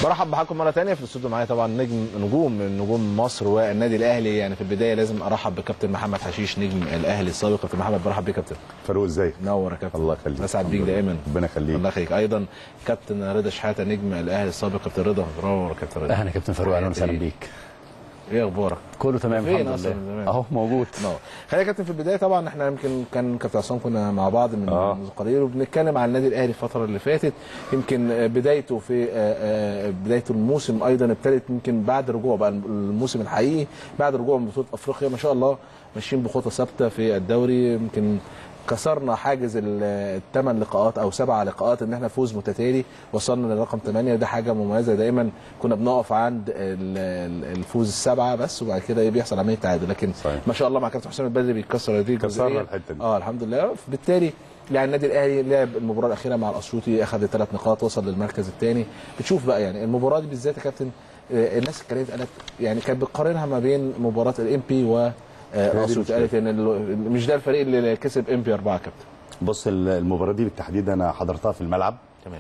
برحب بحضراتكم مره ثانيه في الاستوديو معايا طبعا نجم نجوم من نجوم مصر والنادي الاهلي يعني في البدايه لازم ارحب بكابتن محمد حشيش نجم الاهلي السابق كابتن محمد برحب بيك كابتن فاروق ازيك نور يا كابتن الله يخليك بسعد بيك الحمد لله. دائما ربنا يخليك الله يخليك ايضا كابتن رضا شحاته نجم الاهلي السابق كابتن رضا نور يا كابتن رضا اهلا يا كابتن فاروق اهلا وسهلا إيه؟ بيك ايه اخبارك كله تمام فين الحمد أصلاً لله من زمان؟ اهو موجود نور خلينا يا كابتن في البدايه طبعا احنا يمكن كان كابتن عصام كنا مع بعض من آه. منذ قليل وبنتكلم عن النادي الاهلي الفتره اللي فاتت يمكن آه، بدايته في آه، آه، بدايه الموسم ايضا ابتدت يمكن بعد رجوع بقى الموسم الحقيقي بعد رجوع من بطوله افريقيا ما شاء الله ماشيين بخطى ثابته في الدوري يمكن كسرنا حاجز الثمان لقاءات او سبع لقاءات ان احنا فوز متتالي وصلنا لرقم 8 ده حاجه مميزه دائما كنا بنقف عند ال- ال- الفوز السبعه بس وبعد كده إيه بيحصل عمليه تعادل لكن صحيح. ما شاء الله مع كابتن حسام البدري بيكسر هذه كسرنا الجزئيه الحتة دي. اه الحمد لله بالتالي يعني النادي الاهلي لعب المباراه الاخيره مع الاسيوطي اخذ الثلاث نقاط وصل للمركز الثاني بتشوف بقى يعني المباراه دي بالذات يا كابتن آه، الناس اتكلمت قالت يعني كانت بتقارنها ما بين مباراه الام بي و آه، الاسيوطي المشكلة. قالت ان ال- مش ده الفريق اللي كسب ام بي اربعه كابتن بص ال- المباراه دي بالتحديد انا حضرتها في الملعب تمام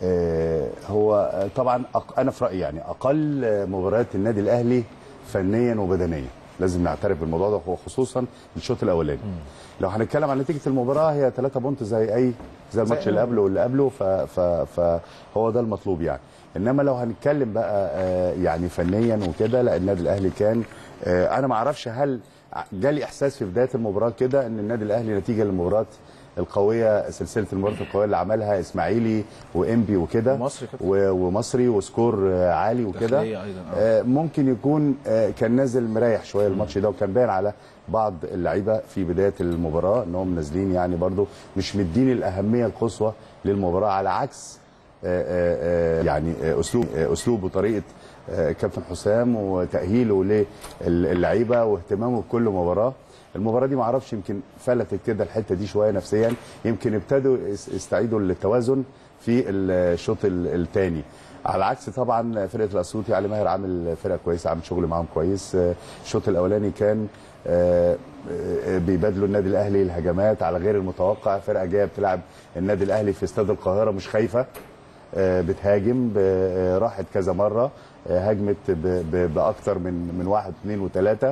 آه، هو آه، طبعا أق- انا في رايي يعني اقل آه، مباريات النادي الاهلي فنيا وبدنيا لازم نعترف بالموضوع ده خصوصا الشوط الاولاني لو هنتكلم عن نتيجه المباراه هي 3 بونت زي اي زي الماتش اللي قبله واللي قبله ف- ف- فهو ده المطلوب يعني انما لو هنتكلم بقى آه، يعني فنيا وكده لا النادي الاهلي كان آه، انا ما اعرفش هل جالي احساس في بدايه المباراه كده ان النادي الاهلي نتيجه للمباراه القويه سلسله المباريات القويه اللي عملها اسماعيلي وانبي وكده ومصري كابتن. و- ومصري وسكور آه، عالي وكده داخلية أيضاً، آه. آه، ممكن يكون آه، كان نازل مريح شويه الماتش ده وكان باين على بعض اللعيبه في بدايه المباراه انهم نازلين يعني برضو مش مدين الاهميه القصوى للمباراه على عكس آه، آه، آه، يعني آه، اسلوب آه، اسلوب وطريقه آه، كابتن حسام وتاهيله للعيبه واهتمامه بكل مباراه المباراه دي ما اعرفش يمكن فلتت كده الحته دي شويه نفسيا يمكن ابتدوا يس- يستعيدوا التوازن في الشوط الثاني على عكس طبعا فرقه الاسيوطي علي ماهر عامل فرقه كويسه عامل شغل معاهم كويس آه، الشوط الاولاني كان آه، آه، بيبادلوا النادي الاهلي الهجمات على غير المتوقع فرقه جايه بتلعب النادي الاهلي في استاد القاهره مش خايفه آه، بتهاجم ب- آه، راحت كذا مره آه، هاجمت ب- ب- باكتر من من واحد اثنين وثلاثه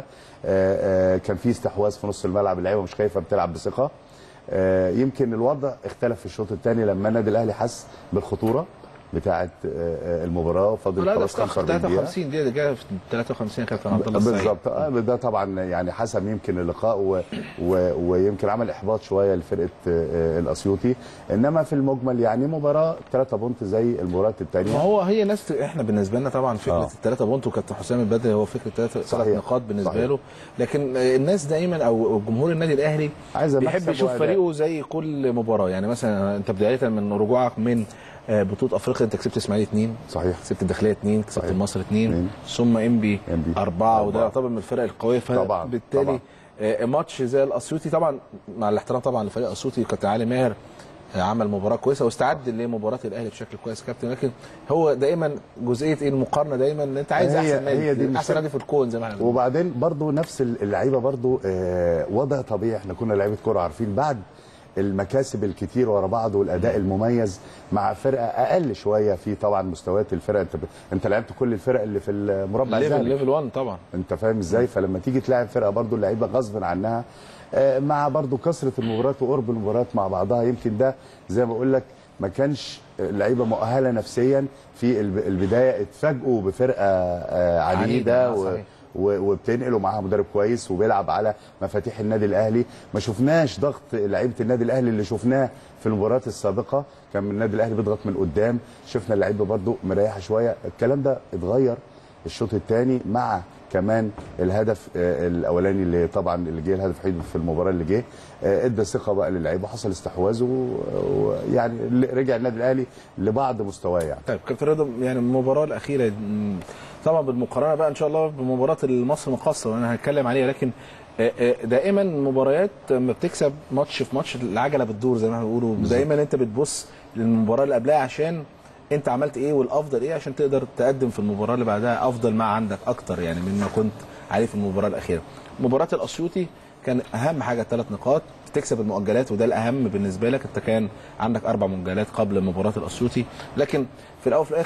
كان في استحواذ في نص الملعب اللعيبه مش خايفه بتلعب بثقه آه، يمكن الوضع اختلف في الشوط الثاني لما النادي الاهلي حس بالخطوره بتاعه آه، آه، المباراه فاضل لا ده خلاص استخ 45 دقيقه 53 دي جايه في 53 يا كابتن عبد الله السعيد. بالظبط آه، ده طبعا يعني حسم يمكن اللقاء و... و... ويمكن عمل احباط شويه لفرقه آه، الاسيوطي انما في المجمل يعني مباراه 3 بونت زي المباريات ما الثانيه هو هي ناس احنا بالنسبه لنا طبعا فكره آه. الثلاثه بونت وكابتن حسام البدري هو فكره ثلاث ثلاث صحيح. نقاط بالنسبه صحيح. له لكن الناس دايما او جمهور النادي الاهلي عايزة بيحب مكسب يشوف وأداء. فريقه زي كل مباراه يعني مثلا انت بدايه من رجوعك من آه، بطوله افريقيا انت كسبت اسماعيلي اثنين صحيح كسبت الداخليه اثنين كسبت صحيح. المصري اثنين اتنين. ثم انبي إنبي. اربعه وده أربعة. يعتبر من الفرق القويه طبعاً، فبالتالي طبعاً. آه، ماتش زي الاسيوطي طبعا مع الاحترام طبعا لفريق الاسيوطي كابتن علي ماهر آه، عمل مباراه كويسه واستعد لمباراه الاهلي بشكل كويس كابتن لكن هو دايما جزئيه ايه المقارنه دايما ان انت عايز هي- احسن هي دي نادي احسن المشكلة. نادي في الكون زي ما احنا بنقول. وبعدين برضو نفس اللعيبه برضو آه، وضع طبيعي احنا كنا لعيبه كوره عارفين بعد المكاسب الكتير ورا بعض والاداء المميز مع فرقه اقل شويه في طبعا مستويات الفرق انت ب... انت لعبت كل الفرق اللي في المربع ليفل الذهبي ليفل 1 طبعا انت فاهم ازاي فلما تيجي تلاعب فرقه برضو اللعيبه غصب عنها آه، مع برضو كثره المباريات وقرب المباريات مع بعضها يمكن ده زي ما بقول لك ما كانش اللعيبه مؤهله نفسيا في الب- البدايه اتفاجئوا بفرقه آه، عنيدة، عنيده آه، و- صحيح. و- وبتنقل ومعاها مدرب كويس وبيلعب على مفاتيح النادي الاهلي ما شفناش ضغط لعيبه النادي الاهلي اللي شفناه في المباريات السابقه كان من النادي الاهلي بيضغط من قدام شفنا اللعيبه برضو مريحه شويه الكلام ده اتغير الشوط الثاني مع كمان الهدف آه، الاولاني اللي طبعا اللي جه الهدف الوحيد في المباراه اللي جه آه، ادى ثقه بقى للعيبه حصل استحواذ و- ويعني رجع النادي الاهلي لبعض مستواه يعني طيب كابتن رضا يعني المباراه الاخيره م، طبعا بالمقارنه بقى ان شاء الله بمباراه المصري المقاصه وانا هتكلم عليها لكن آه، آه، دائما المباريات لما بتكسب ماتش في ماتش العجله بتدور زي ما احنا بنقولوا دايما انت بتبص للمباراه اللي قبلها عشان انت عملت ايه والافضل ايه عشان تقدر تقدم في المباراه اللي بعدها افضل ما عندك اكتر يعني مما كنت عليه في المباراه الاخيره مباراه الاسيوطي كان اهم حاجه ثلاث نقاط تكسب المؤجلات وده الاهم بالنسبه لك انت كان عندك اربع مؤجلات قبل مباراه الاسيوطي لكن في الاول وفي الاخر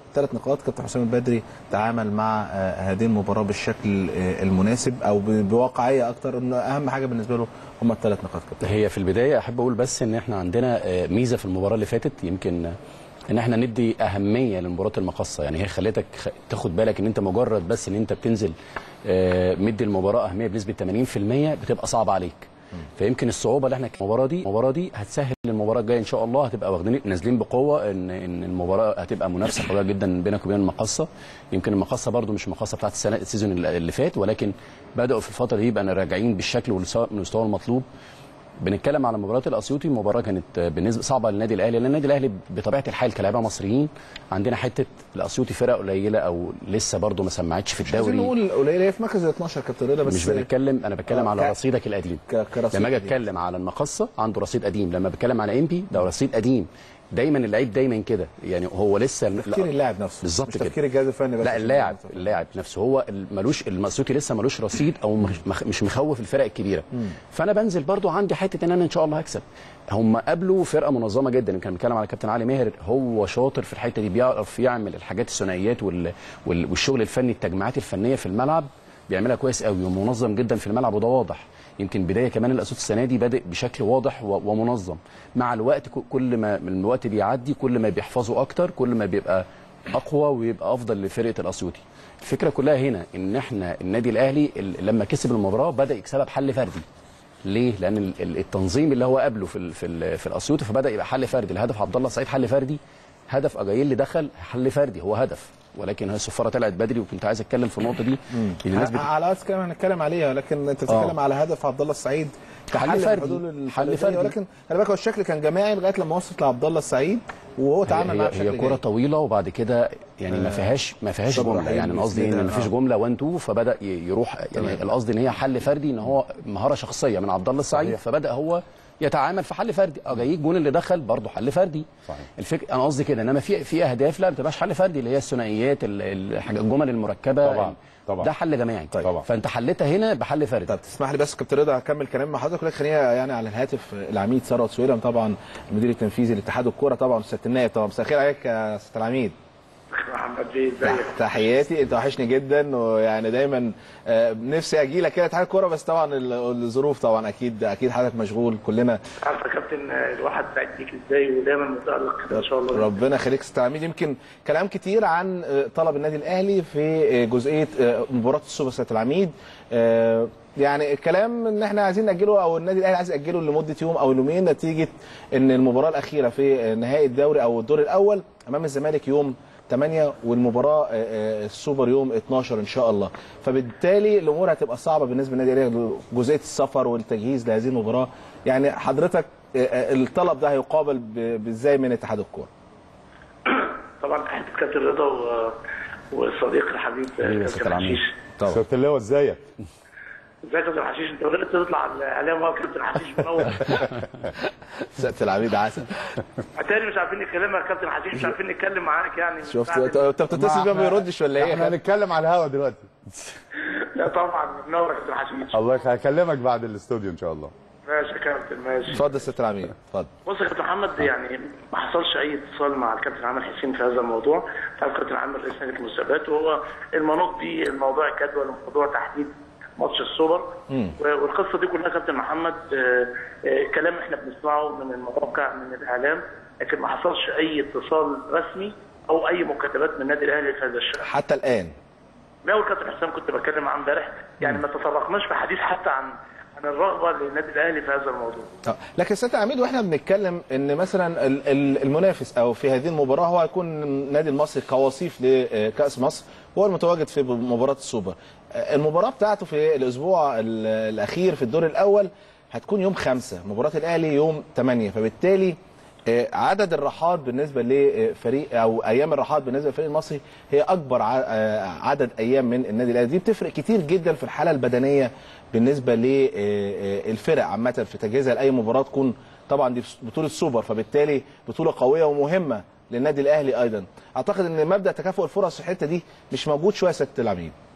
ثلاث نقاط كابتن حسام البدري تعامل مع آه، هذه المباراه بالشكل آه، المناسب او ب- بواقعيه اكتر انه اهم حاجه بالنسبه له هم الثلاث نقاط كابتن هي في البدايه احب اقول بس ان احنا عندنا آه، ميزه في المباراه اللي فاتت يمكن آه، ان احنا ندي اهميه لمباراه المقصه يعني هي خلتك خ- تاخد بالك ان انت مجرد بس ان انت بتنزل آه، مدي المباراه اهميه بنسبه 80% بتبقى صعبه عليك فيمكن الصعوبه اللي احنا المباراه دي المباراه دي هتسهل المباراه الجايه ان شاء الله هتبقى واخدين نازلين بقوه ان ان المباراه هتبقى منافسه قويه جدا بينك وبين المقصه يمكن المقصه برده مش المقصه بتاعت السنه السيزون اللي اللي فات ولكن بداوا في الفتره دي يبقى راجعين بالشكل والمستوى المطلوب بنتكلم على مباراه الاسيوطي المباراه كانت بالنسبه صعبه للنادي الاهلي لان النادي الاهلي بطبيعه الحال كلاعيبه مصريين عندنا حته الاسيوطي فرقه قليله او لسه برضه ما سمعتش في عايزين الدوري نقول قليله هي في مركز ال 12 كابتن رضا بس مش بنتكلم انا بتكلم آه، على ك- رصيدك القديم ك- كرصيد لما اجي قديم. اتكلم على المقصه عنده رصيد قديم لما بتكلم على امبي ده رصيد قديم دايما اللعيب دايما كده يعني هو لسه تفكير اللاعب نفسه بالظبط مش كده. تفكير الجهاز الفني بس لا اللاعب اللاعب نفسه هو ال- ملوش المسيوطي لسه ملوش رصيد او مخ- مخ- مش مخوف الفرق الكبيره فانا بنزل برضو عندي حته ان انا ان شاء الله هكسب هم قابلوا فرقه منظمه جدا كان بنتكلم على كابتن علي ماهر هو شاطر في الحته دي بيعرف يعمل الحاجات الثنائيات وال... وال... والشغل الفني التجمعات الفنيه في الملعب بيعملها كويس قوي ومنظم جدا في الملعب وده واضح يمكن بدايه كمان الاسود السنه دي بادئ بشكل واضح و- ومنظم مع الوقت ك- كل ما من الوقت بيعدي كل ما بيحفظوا اكتر كل ما بيبقى اقوى ويبقى افضل لفرقه الاسيوطي الفكره كلها هنا ان احنا النادي الاهلي ال- لما كسب المباراه بدا يكسبها بحل فردي ليه؟ لان ال- ال- التنظيم اللي هو قبله في ال في ال في الاسيوطي فبدا يبقى حل فردي الهدف عبد الله سعيد حل فردي هدف اجايل دخل حل فردي هو هدف ولكن هي الصفاره طلعت بدري وكنت عايز اتكلم في النقطه دي ان الناس بت... على اساس كده هنتكلم عليها لكن انت بتتكلم آه. على هدف عبد الله السعيد حل كحل فردي. فردي حل حل فردي. فردي ولكن خلي بالك هو الشكل كان جماعي لغايه لما وصلت لعبد الله السعيد وهو تعامل معاه هي, بشكل هي كرة جيد. طويله وبعد كده يعني ما فيهاش ما فيهاش صبر جمله رحيم يعني أنا قصدي ان بإسناد، ما فيش آه. جمله 1 2 فبدا ي- يروح يعني القصد ان هي حل فردي ان هو مهاره شخصيه من عبد الله السعيد صحيح. فبدا هو يتعامل في حل فردي اه جاي الجون اللي دخل برضه حل فردي صحيح. الفكره انا قصدي كده انما في في اهداف لا ما بتبقاش حل فردي اللي هي الثنائيات ال- الحاجة- الجمل المركبه طبعاً، طبعاً. ده حل جماعي طيب. طبعاً. فانت حلتها هنا بحل فردي طب تسمح لي بس كابتن رضا هكمل كلامي مع حضرتك ولكن خلينا يعني على الهاتف العميد ثروت سويلم طبعا المدير التنفيذي لاتحاد الكوره طبعا سياده النائب طبعا مساء الخير عليك يا سياده العميد محمد بيه ازيك تحياتي انت وحشني جدا ويعني دايما آه، نفسي اجي لك كده اتحاد الكوره بس طبعا ال- الظروف طبعا اكيد اكيد حضرتك مشغول كلنا عارف يا كابتن الواحد سعيد بيك ازاي ودايما متالق كده ان شاء الله ربنا يخليك استاذ عميد يمكن كلام كتير عن آه، طلب النادي الاهلي في آه، جزئيه آه، مباراه السوبر سياده العميد آه، يعني الكلام ان احنا عايزين ناجله او النادي الاهلي عايز ياجله لمده يوم او يومين نتيجه ان المباراه الاخيره في آه، نهائي الدوري او الدور الاول امام الزمالك يوم 8 والمباراه آه، آه، السوبر يوم 12 ان شاء الله فبالتالي الامور هتبقى صعبه بالنسبه للنادي الاهلي جزئيه السفر والتجهيز لهذه المباراه يعني حضرتك آه، آه، الطلب ده هيقابل ب- بازاي من اتحاد الكوره طبعا تحيه الكابتن رضا و... والصديق الحبيب حبيبي يا كابتن سيادة العميد. حشيش طبعا سياده اللواء ازيك ازيك يا كابتن حشيش انت بدات تطلع على الاعلام اهو كابتن حشيش منور سياده العميد عسل اتاري مش عارفين نتكلم يا كابتن حشيش مش عارفين نتكلم معاك يعني شفت بعد- انت أنت بتتصل بيه ما بيردش ولا احنا ايه؟ هنتكلم على الهوا دلوقتي لا طبعا منور يا كابتن حشيش الله يخ- هكلمك بعد الاستوديو ان شاء الله ماشي يا كابتن ماشي اتفضل سياده العميد اتفضل بص يا كابتن محمد يعني ما حصلش اي اتصال مع الكابتن عامر حسين في هذا الموضوع تعرف كابتن عامر رئيس لجنه المسابقات وهو المنوط بيه الموضوع الجدول وموضوع تحديد ماتش السوبر والقصه دي كلها كابتن محمد آه، آه، كلام احنا بنسمعه من المواقع من الاعلام لكن ما حصلش اي اتصال رسمي او اي مكاتبات من النادي الاهلي في هذا الشان حتى الان ما هو الكابتن حسام كنت بتكلم معاه امبارح يعني ما تطرقناش في حديث حتى عن عن الرغبه للنادي الاهلي في هذا الموضوع آه. لكن سياده العميد واحنا بنتكلم ان مثلا ال- ال- المنافس او في هذه المباراه هو هيكون النادي المصري كوصيف لكاس مصر هو المتواجد في مباراه السوبر آه، المباراه بتاعته في الاسبوع ال- الاخير في الدور الاول هتكون يوم خمسة مباراه الاهلي يوم 8 فبالتالي آه، عدد الراحات بالنسبه لفريق او ايام الراحات بالنسبه للفريق المصري هي اكبر ع- آه، عدد ايام من النادي الاهلي دي بتفرق كتير جدا في الحاله البدنيه بالنسبه للفرق عامه في تجهيزها لاي مباراه تكون طبعا دي بطوله سوبر فبالتالي بطوله قويه ومهمه للنادي الاهلي ايضا اعتقد ان مبدا تكافؤ الفرص في الحته دي مش موجود شويه يا سياده العميد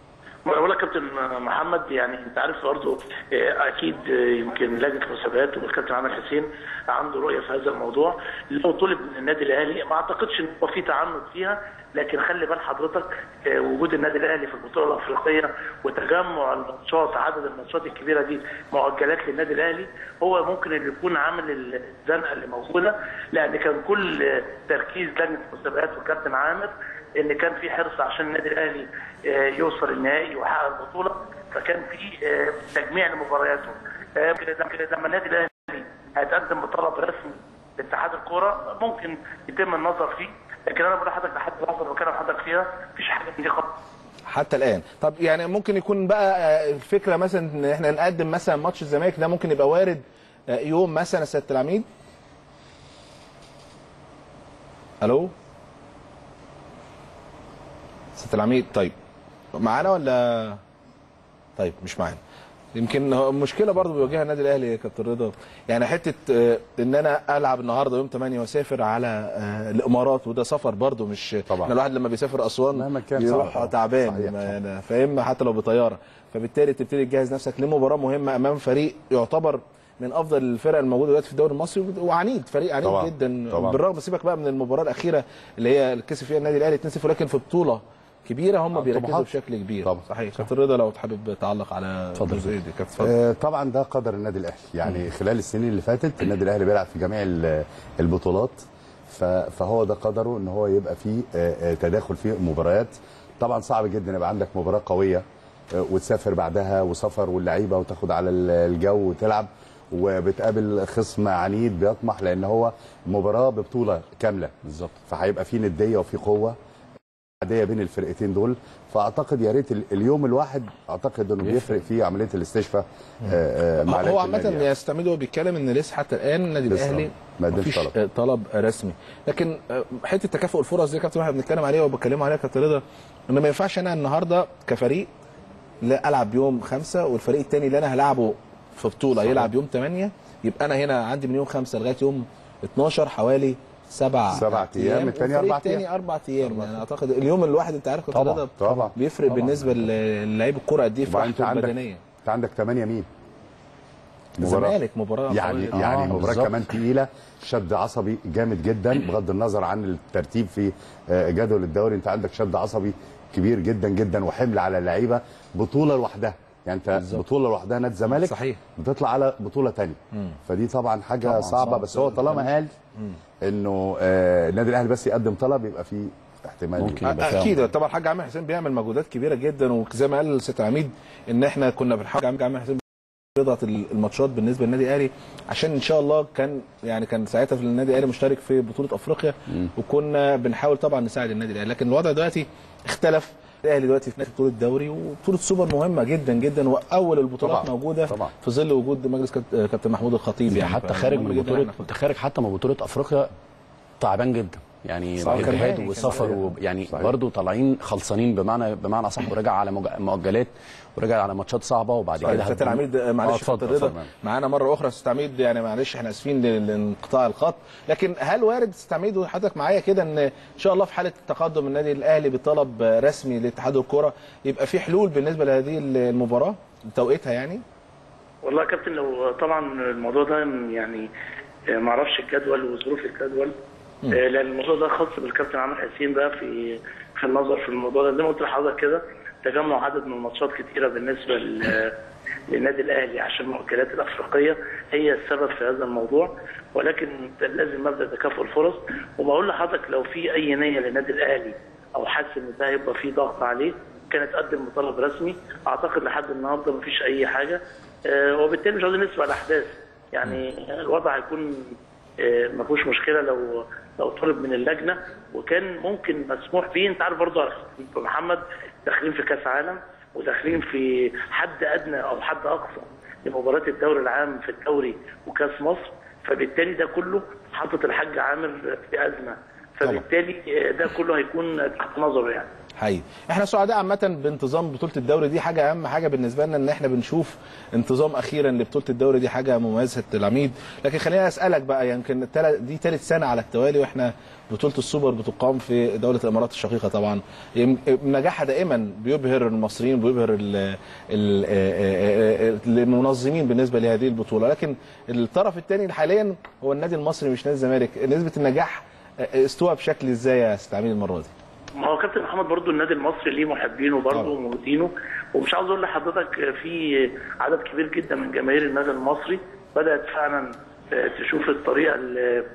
بقول لك كابتن محمد يعني انت عارف برضه آه، اكيد آه، يمكن لجنه المسابقات والكابتن عامر حسين عنده رؤيه في هذا الموضوع لو طلب من النادي الاهلي ما اعتقدش ان هو في تعنت فيها لكن خلي بال حضرتك آه، وجود النادي الاهلي في البطوله الافريقيه وتجمع الماتشات عدد الماتشات الكبيره دي مؤجلات للنادي الاهلي هو ممكن اللي يكون عامل الزنقه اللي موجوده لان كان كل آه، تركيز لجنه المسابقات والكابتن عامر ان كان في حرص عشان النادي الاهلي آه، يوصل النهائي ويحقق البطوله فكان في آه، تجميع لمبارياته آه، لما النادي الاهلي هيتقدم بطلب رسمي لاتحاد الكوره ممكن يتم النظر فيه لكن انا بقول لحضرتك لحد اللحظه اللي بكلم حضرتك فيها مفيش حاجه من دي خالص حتى الان طب يعني ممكن يكون بقى آه، الفكره مثلا ان احنا نقدم مثلا ماتش الزمالك ده ممكن يبقى وارد آه، يوم مثلا يا سياده العميد الو سياده العميد طيب معانا ولا طيب مش معانا يمكن هو مشكله برضه بيواجهها النادي الاهلي يا كابتن رضا يعني حته آه، ان انا العب النهارده يوم 8 واسافر على آه، الامارات وده سفر برضه مش طبعا. إحنا الواحد لما بيسافر اسوان مهما كان بيروح صعب. تعبان صحيح. ما أنا فاهم حتى لو بطياره فبالتالي تبتدي تجهز نفسك لمباراه مهمه امام فريق يعتبر من افضل الفرق الموجوده دلوقتي في الدوري المصري وعنيد فريق عنيد طبعا. جدا طبعا. بالرغم سيبك بقى من المباراه الاخيره اللي هي اللي كسب فيها النادي الاهلي 2-0 ولكن في بطوله كبيره هم آه، بيركزوا طموحات. بشكل كبير طبعا. صحيح كابتن رضا لو تحب تعلق على اتفضل. الجزئيه دي كابتن اتفضل آه، طبعا ده قدر النادي الاهلي يعني خلال السنين اللي فاتت النادي الاهلي بيلعب في جميع ال- البطولات ف- فهو ده قدره ان هو يبقى فيه آه، آه، تداخل في مباريات طبعا صعب جدا يبقى عندك مباراه قويه آه، وتسافر بعدها وسفر واللعيبه وتاخد على ال- الجو وتلعب وبتقابل خصم عنيد بيطمح لان هو مباراه ببطوله كامله بالظبط فهيبقى في نديه وفي قوه عاديه بين الفرقتين دول فاعتقد يا ريت ال- اليوم الواحد اعتقد انه بيفرق في عمليه الاستشفاء آه، آه، مع هو لعيبة عامة النادي يعني. يستمد هو بيتكلم ان لسه حتى الان النادي لسه الاهلي ما قدمش مفيش طلب. طلب رسمي لكن آه، حته تكافؤ الفرص دي يا كابتن احنا بنتكلم عليها وبكلمه عليها كابتن رضا ان ما ينفعش انا النهارده كفريق لا العب يوم خمسة والفريق الثاني اللي انا هلعبه في بطوله يلعب يوم 8 يبقى انا هنا عندي من يوم خمسة لغايه يوم 12 حوالي سبع سبع أيام، التاني والفريق أربع التاني أيام. اربع ايام يعني اعتقد اليوم الواحد انت عارف كابتن طبعا رضا طبعا بيفرق طبعاً. بالنسبه للعيب الكوره قد ايه في وبعدين انت راحته عندك البدنيه انت عندك 8 مين؟ الزمالك مباراه يعني قوية. يعني آه، مباراه بالظبط. كمان تقيله شد عصبي جامد جدا بغض النظر عن الترتيب في آه، جدول الدوري انت عندك شد عصبي كبير جدا جدا وحمل على اللعيبه بطوله لوحدها يعني انت بطوله لوحدها نادي الزمالك صحيح. بتطلع على بطوله ثانيه فدي طبعا حاجه طبعاً صعبه صعب. بس هو طالما قال انه آه، النادي الاهلي بس يقدم طلب يبقى في احتمال ممكن يبقى فيها اكيد طبعا الحاج عامر حسين بيعمل مجهودات كبيره جدا وزي ما قال الست عميد ان احنا كنا بنحاول عامر عامر حسين يضغط الماتشات بالنسبه للنادي الاهلي عشان ان شاء الله كان يعني كان ساعتها في النادي الاهلي مشترك في بطوله افريقيا وكنا بنحاول طبعا نساعد النادي الاهلي لكن الوضع دلوقتي اختلف الاهلي دلوقتي في بطوله دوري وبطوله سوبر مهمه جدا جدا واول البطولات طبعاً. موجوده طبعاً. في ظل وجود مجلس كابت- كابتن محمود الخطيب يعني يعني حتى خارج فمهم من جداً بطوله إحنا انت خارج حتى من بطوله افريقيا تعبان جدا يعني صح، كان اجهاد باين، وسفر كان و... يعني صحيح. برضه طالعين خلصانين بمعنى بمعنى صح ورجع على مج... مؤجلات ورجع على ماتشات صعبه وبعد كده كابتن هتبقى- عميد آه، معلش اتفضل كابتن رضا اتفضل. معانا مره اخرى استاذ عميد يعني معلش احنا اسفين ل- لانقطاع الخط لكن هل وارد استاذ عميد وحضرتك معايا كده ان ان شاء الله في حاله تقدم النادي الاهلي بطلب رسمي لاتحاد الكره يبقى في حلول بالنسبه لهذه المباراه توقيتها يعني والله يا كابتن لو طبعا الموضوع ده يعني آه، ما اعرفش الجدول وظروف الجدول آه، لان الموضوع ده خاص بالكابتن عامر حسين بقى في في النظر في الموضوع ده زي ما قلت لحضرتك كده تجمع عدد من الماتشات كتيره بالنسبه لل- للنادي الاهلي عشان المؤجلات الافريقيه هي السبب في هذا الموضوع ولكن لازم مبدا تكافؤ الفرص وبقول لحضرتك لو في اي نيه للنادي الاهلي او حاسس ان ده هيبقى فيه ضغط عليه كانت تقدم بطلب رسمي اعتقد لحد النهارده مفيش اي حاجه آه، وبالتالي مش عاوزين نسبق الاحداث يعني الوضع هيكون آه، ما فيهوش مشكله لو لو طلب من اللجنه وكان ممكن مسموح فيه انت عارف برضه يا محمد داخلين في كاس عالم وداخلين في حد ادنى او حد اقصى لمباراه الدوري العام في الدوري وكاس مصر فبالتالي ده كله حاطط الحاج عامر في ازمه فبالتالي آه، ده كله هيكون تحت نظره يعني حقيقي احنا سعداء عامه بانتظام بطوله الدوري دي حاجه اهم حاجه بالنسبه لنا ان احنا بنشوف انتظام اخيرا لبطوله الدوري دي حاجه مميزه العميد لكن خليني اسالك بقى يمكن التل- دي ثالث سنه على التوالي واحنا بطوله السوبر بتقام في دوله الامارات الشقيقه طبعا يم- نجاحها دائما بيبهر المصريين بيبهر ال- ال- المنظمين بالنسبه لهذه البطوله لكن الطرف الثاني حاليا هو النادي المصري مش نادي الزمالك نسبه النجاح استوى بشكل ازاي يا استاذ عميد المره دي ما هو كابتن محمد برضو النادي المصري ليه محبينه برضو طبعا. وموجودينه ومش عاوز اقول لحضرتك في عدد كبير جدا من جماهير النادي المصري بدات فعلا تشوف الطريقه اللي,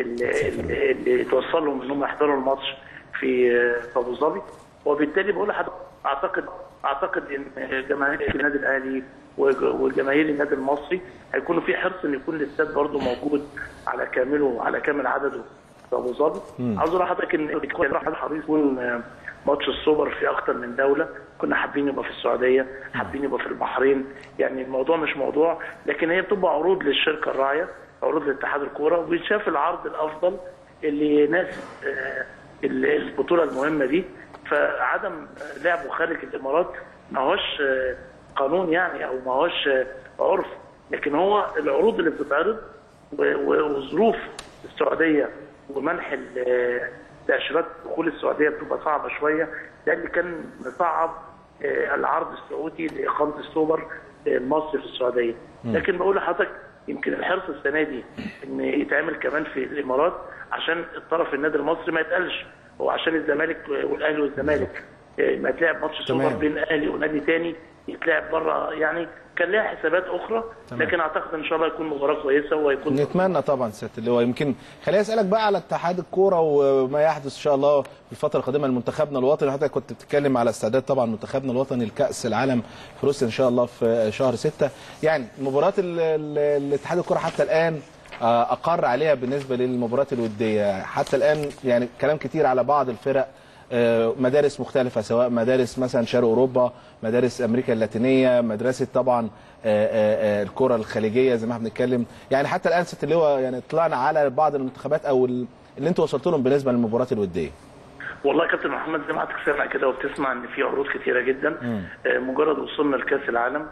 اللي, اللي توصلهم انهم يحضروا الماتش في في ابو ظبي وبالتالي بقول لحضرتك اعتقد اعتقد ان جماهير النادي الاهلي وج- وجماهير النادي المصري هيكونوا في حرص ان يكون الاستاد برضو موجود على كامله على كامل عدده في ابو ظبي عاوز اقول لحضرتك ان يكون حريص يكون آه، ماتش السوبر في اكتر من دوله كنا حابين يبقى في السعوديه حابين يبقى في البحرين يعني الموضوع مش موضوع لكن هي بتبقى عروض للشركه الراعيه عروض لاتحاد الكوره وبيتشاف العرض الافضل اللي يناسب آه، ال- البطوله المهمه دي فعدم آه، لعبه خارج الامارات ما هوش آه، قانون يعني او ما هوش آه، عرف لكن هو العروض اللي بتتعرض و- و- وظروف السعوديه ومنح ال- تاشيرات دخول السعوديه بتبقى صعبه شويه ده اللي كان مصعب آه، العرض السعودي لاقامه السوبر آه، المصري في السعوديه لكن بقول لحضرتك يمكن الحرص السنه دي ان يتعمل كمان في الامارات عشان الطرف النادي المصري ما يتقلش وعشان الزمالك والاهلي والزمالك آه، ما يتلعب ماتش سوبر تمام. بين اهلي ونادي تاني يتلعب بره يعني كان لها حسابات اخرى لكن اعتقد ان شاء الله يكون مباراه كويسه ويكون نتمنى طبعا سياده اللواء يمكن خليني اسالك بقى على اتحاد الكوره وما يحدث ان شاء الله في الفتره القادمه لمنتخبنا الوطني حضرتك كنت بتتكلم على استعداد طبعا منتخبنا الوطني لكاس العالم في روسيا ان شاء الله في شهر 6 يعني مباراه ال- ال- الاتحاد الكوره حتى الان آه، اقر عليها بالنسبه للمباريات الوديه حتى الان يعني كلام كتير على بعض الفرق آه، مدارس مختلفة سواء مدارس مثلا شرق أوروبا مدارس أمريكا اللاتينية مدرسة طبعا آه، آه، آه، الكرة الخليجية زي ما احنا بنتكلم يعني حتى الآن ست اللي هو يعني طلعنا على بعض المنتخبات أو ال- اللي أنتوا وصلت لهم بالنسبة للمباريات الودية والله يا كابتن محمد زي ما حضرتك سامع كده وبتسمع ان في عروض كتيره جدا آه، مجرد وصلنا لكاس العالم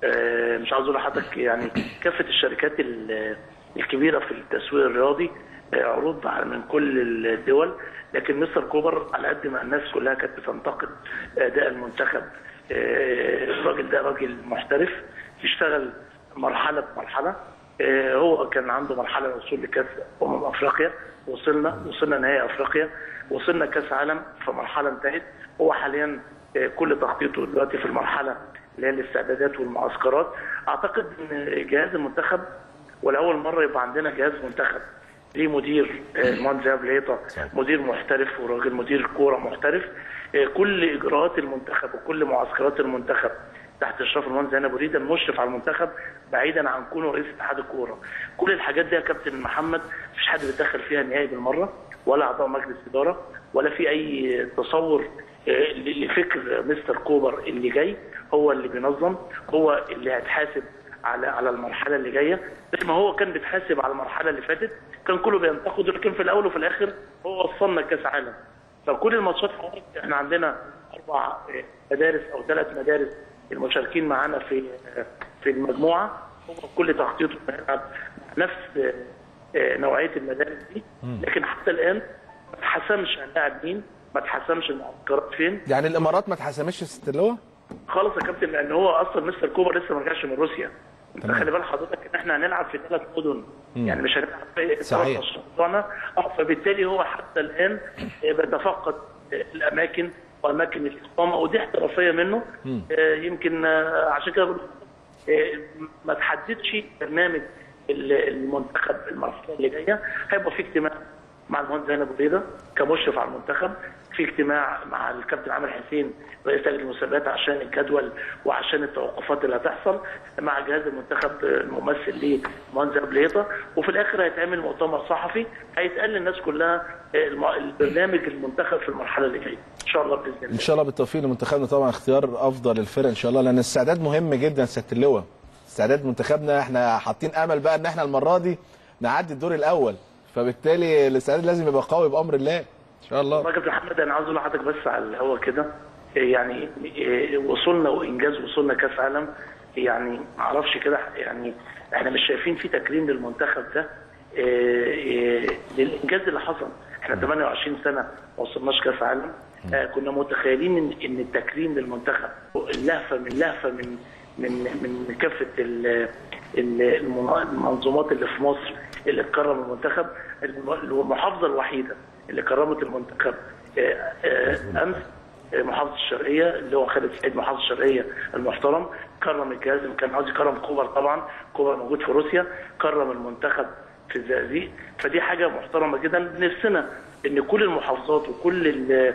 آه، مش عاوز اقول لحضرتك يعني كافه الشركات ال- الكبيره في التسويق الرياضي آه، عروض من كل الدول لكن مستر كوبر على قد ما الناس كلها كانت بتنتقد اداء المنتخب آه، الراجل ده راجل محترف بيشتغل مرحله بمرحله آه، هو كان عنده مرحله الوصول لكاس امم افريقيا وصلنا وصلنا نهائي افريقيا وصلنا كاس عالم في مرحله انتهت هو حاليا آه، كل تخطيطه دلوقتي في المرحله اللي هي الاستعدادات والمعسكرات اعتقد ان جهاز المنتخب ولاول مره يبقى عندنا جهاز منتخب ليه مدير آه، المهندس ايهاب ليطه مدير محترف وراجل مدير كوره محترف آه، كل اجراءات المنتخب وكل معسكرات المنتخب تحت اشراف المهندس زين ابو ريده المشرف على المنتخب بعيدا عن كونه رئيس اتحاد الكوره كل الحاجات دي يا كابتن محمد مفيش حد بيتدخل فيها نهائي بالمره ولا اعضاء مجلس اداره ولا في اي تصور آه، لفكر مستر كوبر اللي جاي هو اللي بينظم هو اللي هيتحاسب على على المرحله اللي جايه زي ما هو كان بيتحاسب على المرحله اللي فاتت كان كله بينتقد لكن في الاول وفي الاخر هو وصلنا كاس عالم فكل الماتشات حضرتك احنا عندنا اربع آه، مدارس او ثلاث مدارس المشاركين معانا في آه، في المجموعه هو كل تخطيطه إنه يلعب نفس آه، آه، نوعيه المدارس دي لكن حتى الان ما اتحسمش هنلاعب مين ما اتحسمش المعسكرات فين يعني الإمارات ما اتحسمتش يا ست اللواء خالص يا كابتن لان هو اصلا مستر كوبر لسه ما رجعش من روسيا انت تمام. خلي بال حضرتك ان احنا هنلعب في ثلاث مدن يعني مش هنلعب في صحيح. الثلاث ماتشات بتوعنا اه فبالتالي هو حتى الان آه، بيتفقد آه، الاماكن واماكن الاقامه ودي احترافيه منه آه، يمكن آه، عشان كده بقول آه، ما تحددش برنامج ال- المنتخب المرحله اللي جايه هيبقى في اجتماع مع المهندس زين ابو ريده كمشرف على المنتخب في اجتماع مع الكابتن عامر حسين رئيس لجنه المسابقات عشان الجدول وعشان التوقفات اللي هتحصل مع جهاز المنتخب الممثل ليه المهندس ابو ريده وفي الاخر هيتعمل مؤتمر صحفي هيتقال للناس كلها الم- البرنامج المنتخب في المرحله اللي جايه ان شاء الله باذن الله ان شاء الله بالتوفيق لمنتخبنا طبعا اختيار افضل الفرق ان شاء الله لان الاستعداد مهم جدا سياده اللواء استعداد منتخبنا احنا حاطين امل بقى ان احنا المره دي نعدي الدور الاول فبالتالي الاستعداد لازم يبقى قوي بامر الله ان شاء الله والله يا كابتن محمد انا عاوز اقول لحضرتك بس على الهوا كده يعني إيه، وصلنا وانجاز وصلنا كاس عالم يعني ما اعرفش كده يعني احنا مش شايفين في تكريم للمنتخب ده إيه، إيه، للانجاز اللي حصل احنا 28 سنه ما وصلناش كاس عالم آه، كنا متخيلين ان ان التكريم للمنتخب اللهفه من لهفه من من من كافه ال- ال- المن- المنظومات اللي في مصر اللي تكرم المنتخب الم- المحافظه الوحيده اللي كرمت المنتخب آه، آه، امس آه، محافظه الشرقيه اللي هو خالد سعيد محافظه الشرقيه المحترم كرم الجهاز كان قصدي كرم كوبر طبعا كوبر موجود في روسيا كرم المنتخب في الزقازيق فدي حاجه محترمه جدا نفسنا ان كل المحافظات وكل ال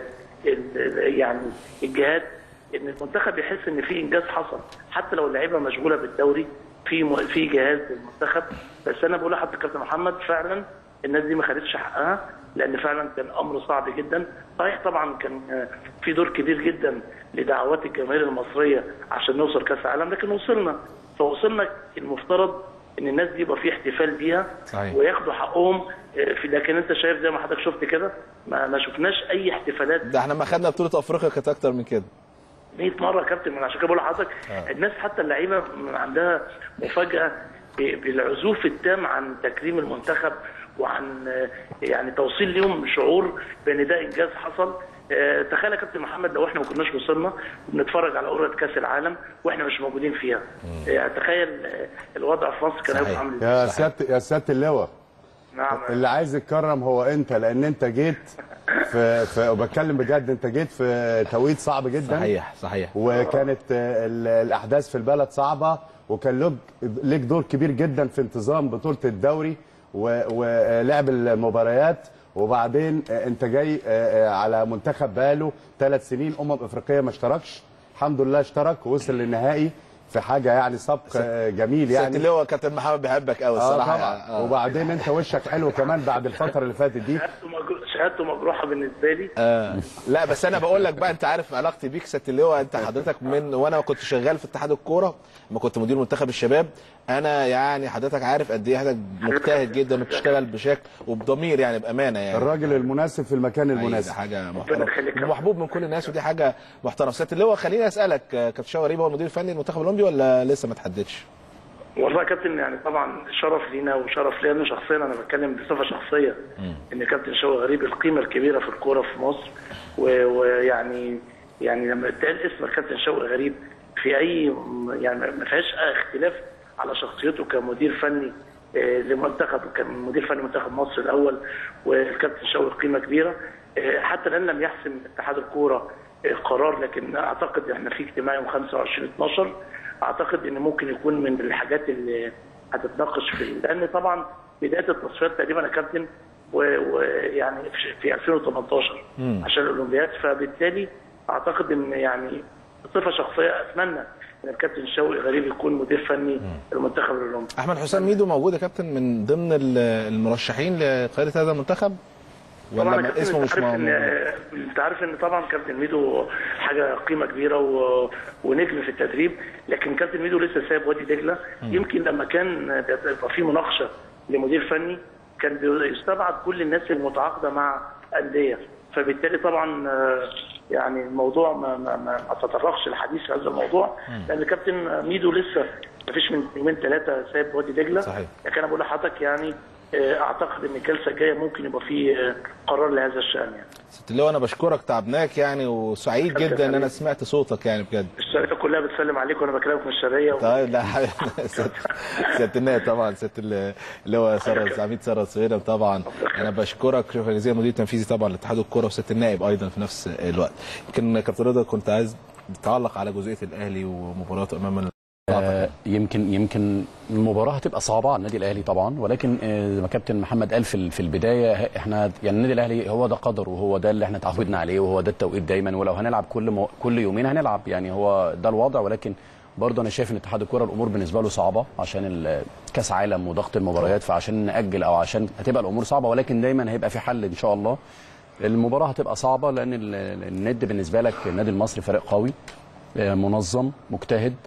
ال يعني الجهات ان المنتخب يحس ان في انجاز حصل حتى لو اللعيبه مشغوله بالدوري في م- في جهاز للمنتخب بس انا بقول لحضرتك كابتن محمد فعلا الناس دي ما خدتش حقها لان فعلا كان امر صعب جدا صحيح طبعا كان آه، في دور كبير جدا لدعوات الجماهير المصريه عشان نوصل كاس العالم لكن وصلنا فوصلنا المفترض ان الناس دي يبقى في احتفال بيها صحيح. وياخدوا حقهم آه، في لكن انت شايف زي ما حضرتك شفت كده ما, ما شفناش اي احتفالات ده احنا ما خدنا بطوله افريقيا كانت اكتر من كده 100 مره يا كابتن من عشان كده بقول لحضرتك الناس حتى اللعيبه عندها مفاجاه ب- بالعزوف التام عن تكريم المنتخب وعن آه، يعني توصيل ليهم شعور بان ده انجاز حصل آه، تخيل يا كابتن محمد لو احنا ما كناش وصلنا بنتفرج على قرعه كاس العالم واحنا مش موجودين فيها يعني تخيل آه، الوضع في مصر كان هيبقى صحيح. عامل ازاي يا سياده يا سياده اللواء نعم اللي عايز يتكرم هو انت لان انت جيت في, في وبتكلم بجد انت جيت في توقيت صعب جدا صحيح صحيح وكانت آه، ال- الاحداث في البلد صعبه وكان لك ليك دور كبير جدا في انتظام بطوله الدوري و- ولعب المباريات وبعدين آه، انت جاي آه، آه، على منتخب بقاله ثلاث سنين امم افريقيه ما اشتركش الحمد لله اشترك ووصل للنهائي في حاجه يعني سبق آه، جميل سياده يعني اللواء كابتن محمد بيحبك قوي اه الصراحه طبعا يعني. آه. وبعدين انت وشك حلو كمان بعد الفتره اللي فاتت دي شهادته مجر- شهادته مجروحه بالنسبه لي آه. لا بس انا بقول لك بقى انت عارف علاقتي بيك سياده اللواء انت حضرتك من وانا كنت شغال في اتحاد الكوره لما كنت مدير منتخب الشباب انا يعني حضرتك عارف قد ايه حضرتك مجتهد جدا وبتشتغل بشكل وبضمير يعني بامانه يعني الراجل المناسب في المكان أي، دي المناسب حاجه محترمه يخليك. ومحبوب من كل الناس ودي حاجه محترمه سياده اللواء خليني اسالك آه، كابتن شاور غريب هو المدير الفني للمنتخب الاولمبي ولا لسه ما تحددش؟ والله يا كابتن يعني طبعا شرف لينا وشرف ليا انا شخصيا انا بتكلم بصفه شخصيه ان كابتن شوقي غريب القيمه الكبيره في الكوره في مصر و- ويعني يعني لما اتقال اسم الكابتن شوقي غريب في اي يعني ما فيهاش اختلاف على شخصيته كمدير فني آه، لمنتخب كان مدير فني منتخب مصر الاول والكابتن شوقي قيمه كبيره آه، حتى الان لم يحسم اتحاد الكوره آه، قرار لكن اعتقد احنا في اجتماع يوم 25 12 اعتقد ان ممكن يكون من الحاجات اللي هتتناقش في لان طبعا بدايه التصفيات تقريبا يا كابتن ويعني في 2018 عشان الاولمبياد فبالتالي اعتقد ان يعني بصفه شخصيه اتمنى ان الكابتن شوقي غريب يكون مدير فني المنتخب الاولمبي احمد حسام ميدو موجود يا كابتن من ضمن ال- المرشحين لقياده هذا المنتخب طبعا ولا يا ما كابتن اسمه انت مش عارف ان موجود؟ انت عارف ان طبعا كابتن ميدو حاجه قيمه كبيره و... ونجم في التدريب لكن كابتن ميدو لسه سايب وادي دجله يمكن لما كان بيبقى في مناقشه لمدير فني كان بيستبعد كل الناس المتعاقده مع انديه فبالتالي طبعا آه، يعني الموضوع ما ما ما ما تطرقش الحديث في هذا الموضوع لان كابتن ميدو لسه ما فيش من يومين ثلاثه سايب وادي دجله صحيح. لكن انا بقول لحضرتك يعني آه، اعتقد ان الجلسه الجايه ممكن يبقى في آه، قرار لهذا الشان يعني ست اللواء انا بشكرك تعبناك يعني وسعيد جدا ان انا سمعت صوتك يعني بجد الشركه كلها بتسلم عليك وانا بكلمك من الشرقيه و... طيب لا حبيبي ست ست النائب طبعا ست ال- اللي هو سارة عميد سارة صغيرة طبعا انا بشكرك شكرا جزيلا مدير تنفيذي طبعا لاتحاد الكوره وست النائب ايضا في نفس الوقت يمكن كابتن رضا كنت عايز تعلق على جزئيه الاهلي ومباراته امام آه، يمكن يمكن المباراه هتبقى صعبه على النادي الاهلي طبعا ولكن آه، زي ما كابتن محمد قال في ال- في البدايه ه- احنا يعني النادي الاهلي هو ده قدر وهو ده اللي احنا اتعودنا عليه وهو ده التوقيت دايما ولو هنلعب كل مو كل يومين هنلعب يعني هو ده الوضع ولكن برضه انا شايف ان اتحاد الكوره الامور بالنسبه له صعبه عشان ال- كاس عالم وضغط المباريات فعشان ناجل او عشان هتبقى الامور صعبه ولكن دايما هيبقى في حل ان شاء الله المباراه هتبقى صعبه لان ال- الند بالنسبه لك النادي المصري فريق قوي آه، منظم مجتهد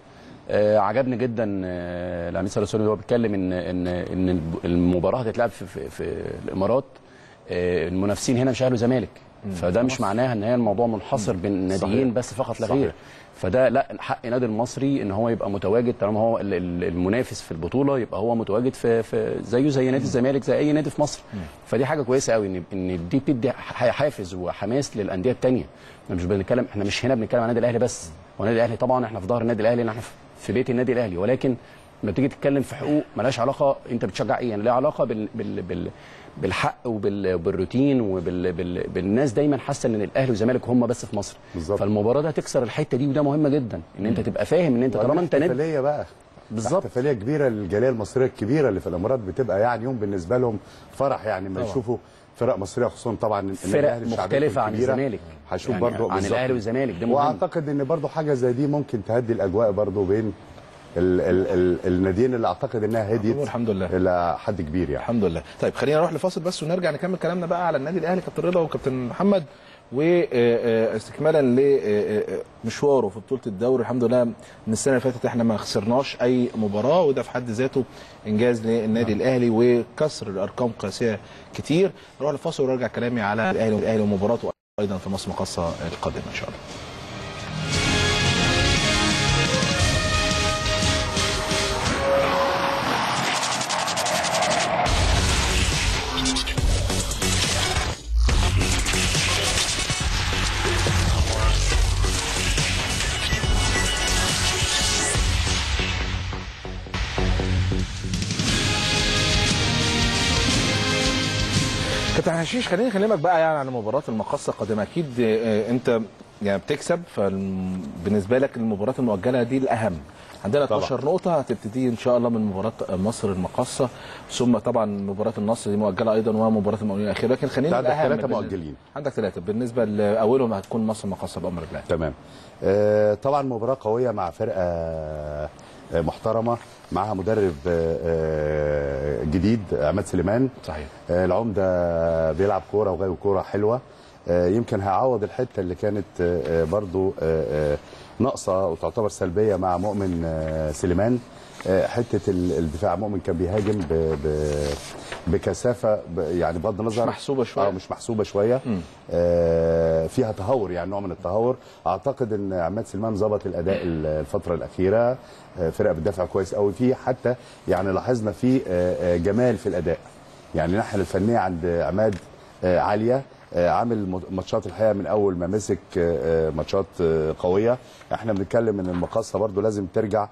آه عجبني جدا آه العميد صالح السوري وهو بيتكلم ان ان ان المباراه هتتلعب في, في, في الامارات آه المنافسين هنا مش اهلي وزمالك فده مش معناها ان هي الموضوع منحصر بين الناديين بس فقط لا غير فده لا حق النادي المصري ان هو يبقى متواجد طالما هو ال- ال- المنافس في البطوله يبقى هو متواجد في, في زيه زي نادي الزمالك زي اي نادي في مصر فدي حاجه كويسه قوي ان ان دي بتدي ح- حافز وحماس للانديه الثانيه احنا مش بنتكلم احنا مش هنا بنتكلم عن النادي الاهلي بس هو النادي الاهلي طبعا احنا في ظهر النادي الاهلي لان احنا في بيت النادي الاهلي ولكن لما تيجي تتكلم في حقوق ملهاش علاقه انت بتشجع ايه يعني ليها علاقه بال بال بال بالحق وبالروتين وبالناس دايما حاسه ان الاهلي والزمالك هم بس في مصر بالظبط. فالمباراه دي هتكسر الحته دي وده مهم جدا ان انت تبقى فاهم ان انت طالما انت نادي احتفاليه بقى بالظبط. احتفاليه كبيره للجاليه المصريه الكبيره اللي في الامارات بتبقى يعني يوم بالنسبه لهم فرح يعني ما يشوفوا فرق مصريه خصوصا طبعا النادي فرق الأهلي بشعبيته مختلفه عن الكبيرة. الزمالك هشوف يعني برضو عن بالظبط. الاهلي والزمالك ده مهم واعتقد ان برضو حاجه زي دي ممكن تهدي الاجواء برضو بين ال ال ال الناديين اللي اعتقد انها هديت الحمد لله. الى حد كبير يعني الحمد لله طيب خلينا نروح لفاصل بس ونرجع نكمل كلامنا بقى على النادي الاهلي كابتن رضا وكابتن محمد واستكمالا لمشواره في بطوله الدوري الحمد لله من السنه اللي فاتت احنا ما خسرناش اي مباراه وده في حد ذاته انجاز للنادي الاهلي وكسر الارقام قياسيه كتير نروح لفاصل ونرجع كلامي على الاهلي والاهلي ومباراته ايضا في مصر مقصه القادمه ان شاء الله كابتن حشيش خليني اكلمك بقى يعني عن مباراه المقصه القادمه اكيد آه، انت يعني بتكسب فبالنسبه لك المباراه المؤجله دي الاهم عندنا طبعا. 12 نقطه هتبتدي ان شاء الله من مباراه مصر المقصه ثم طبعا مباراه النصر دي مؤجله ايضا ومباراه المقاولين الاخيره لكن خلينا أنت عندك الأهم ثلاثة بالن- مؤجلين. عندك ثلاثه بالنسبه لاولهم هتكون مصر المقصه بامر الله تمام آه، طبعا مباراه قويه مع فرقه آه، محترمه معاها مدرب آه، آه، جديد عماد سليمان صحيح آه، العمده بيلعب كوره وغاوي كوره حلوه آه، يمكن هيعوض الحته اللي كانت آه، آه، برضو آه، آه، ناقصه وتعتبر سلبيه مع مؤمن آه، سليمان آه، حته ال- الدفاع مؤمن كان بيهاجم ب- ب- بكثافه ب- يعني بغض النظر مش محسوبة شوية. اه مش محسوبه شويه آه، فيها تهور يعني نوع من التهور اعتقد ان عماد سليمان ظبط الاداء ال- الفتره الاخيره آه، فرقه بتدافع كويس قوي فيه حتى يعني لاحظنا فيه آه، آه، جمال في الاداء يعني الناحيه الفنيه عند عماد آه، عاليه آه، عامل مت- ماتشات الحقيقه من اول ما مسك آه، آه، ماتشات آه، قويه احنا بنتكلم ان المقصه برضو لازم ترجع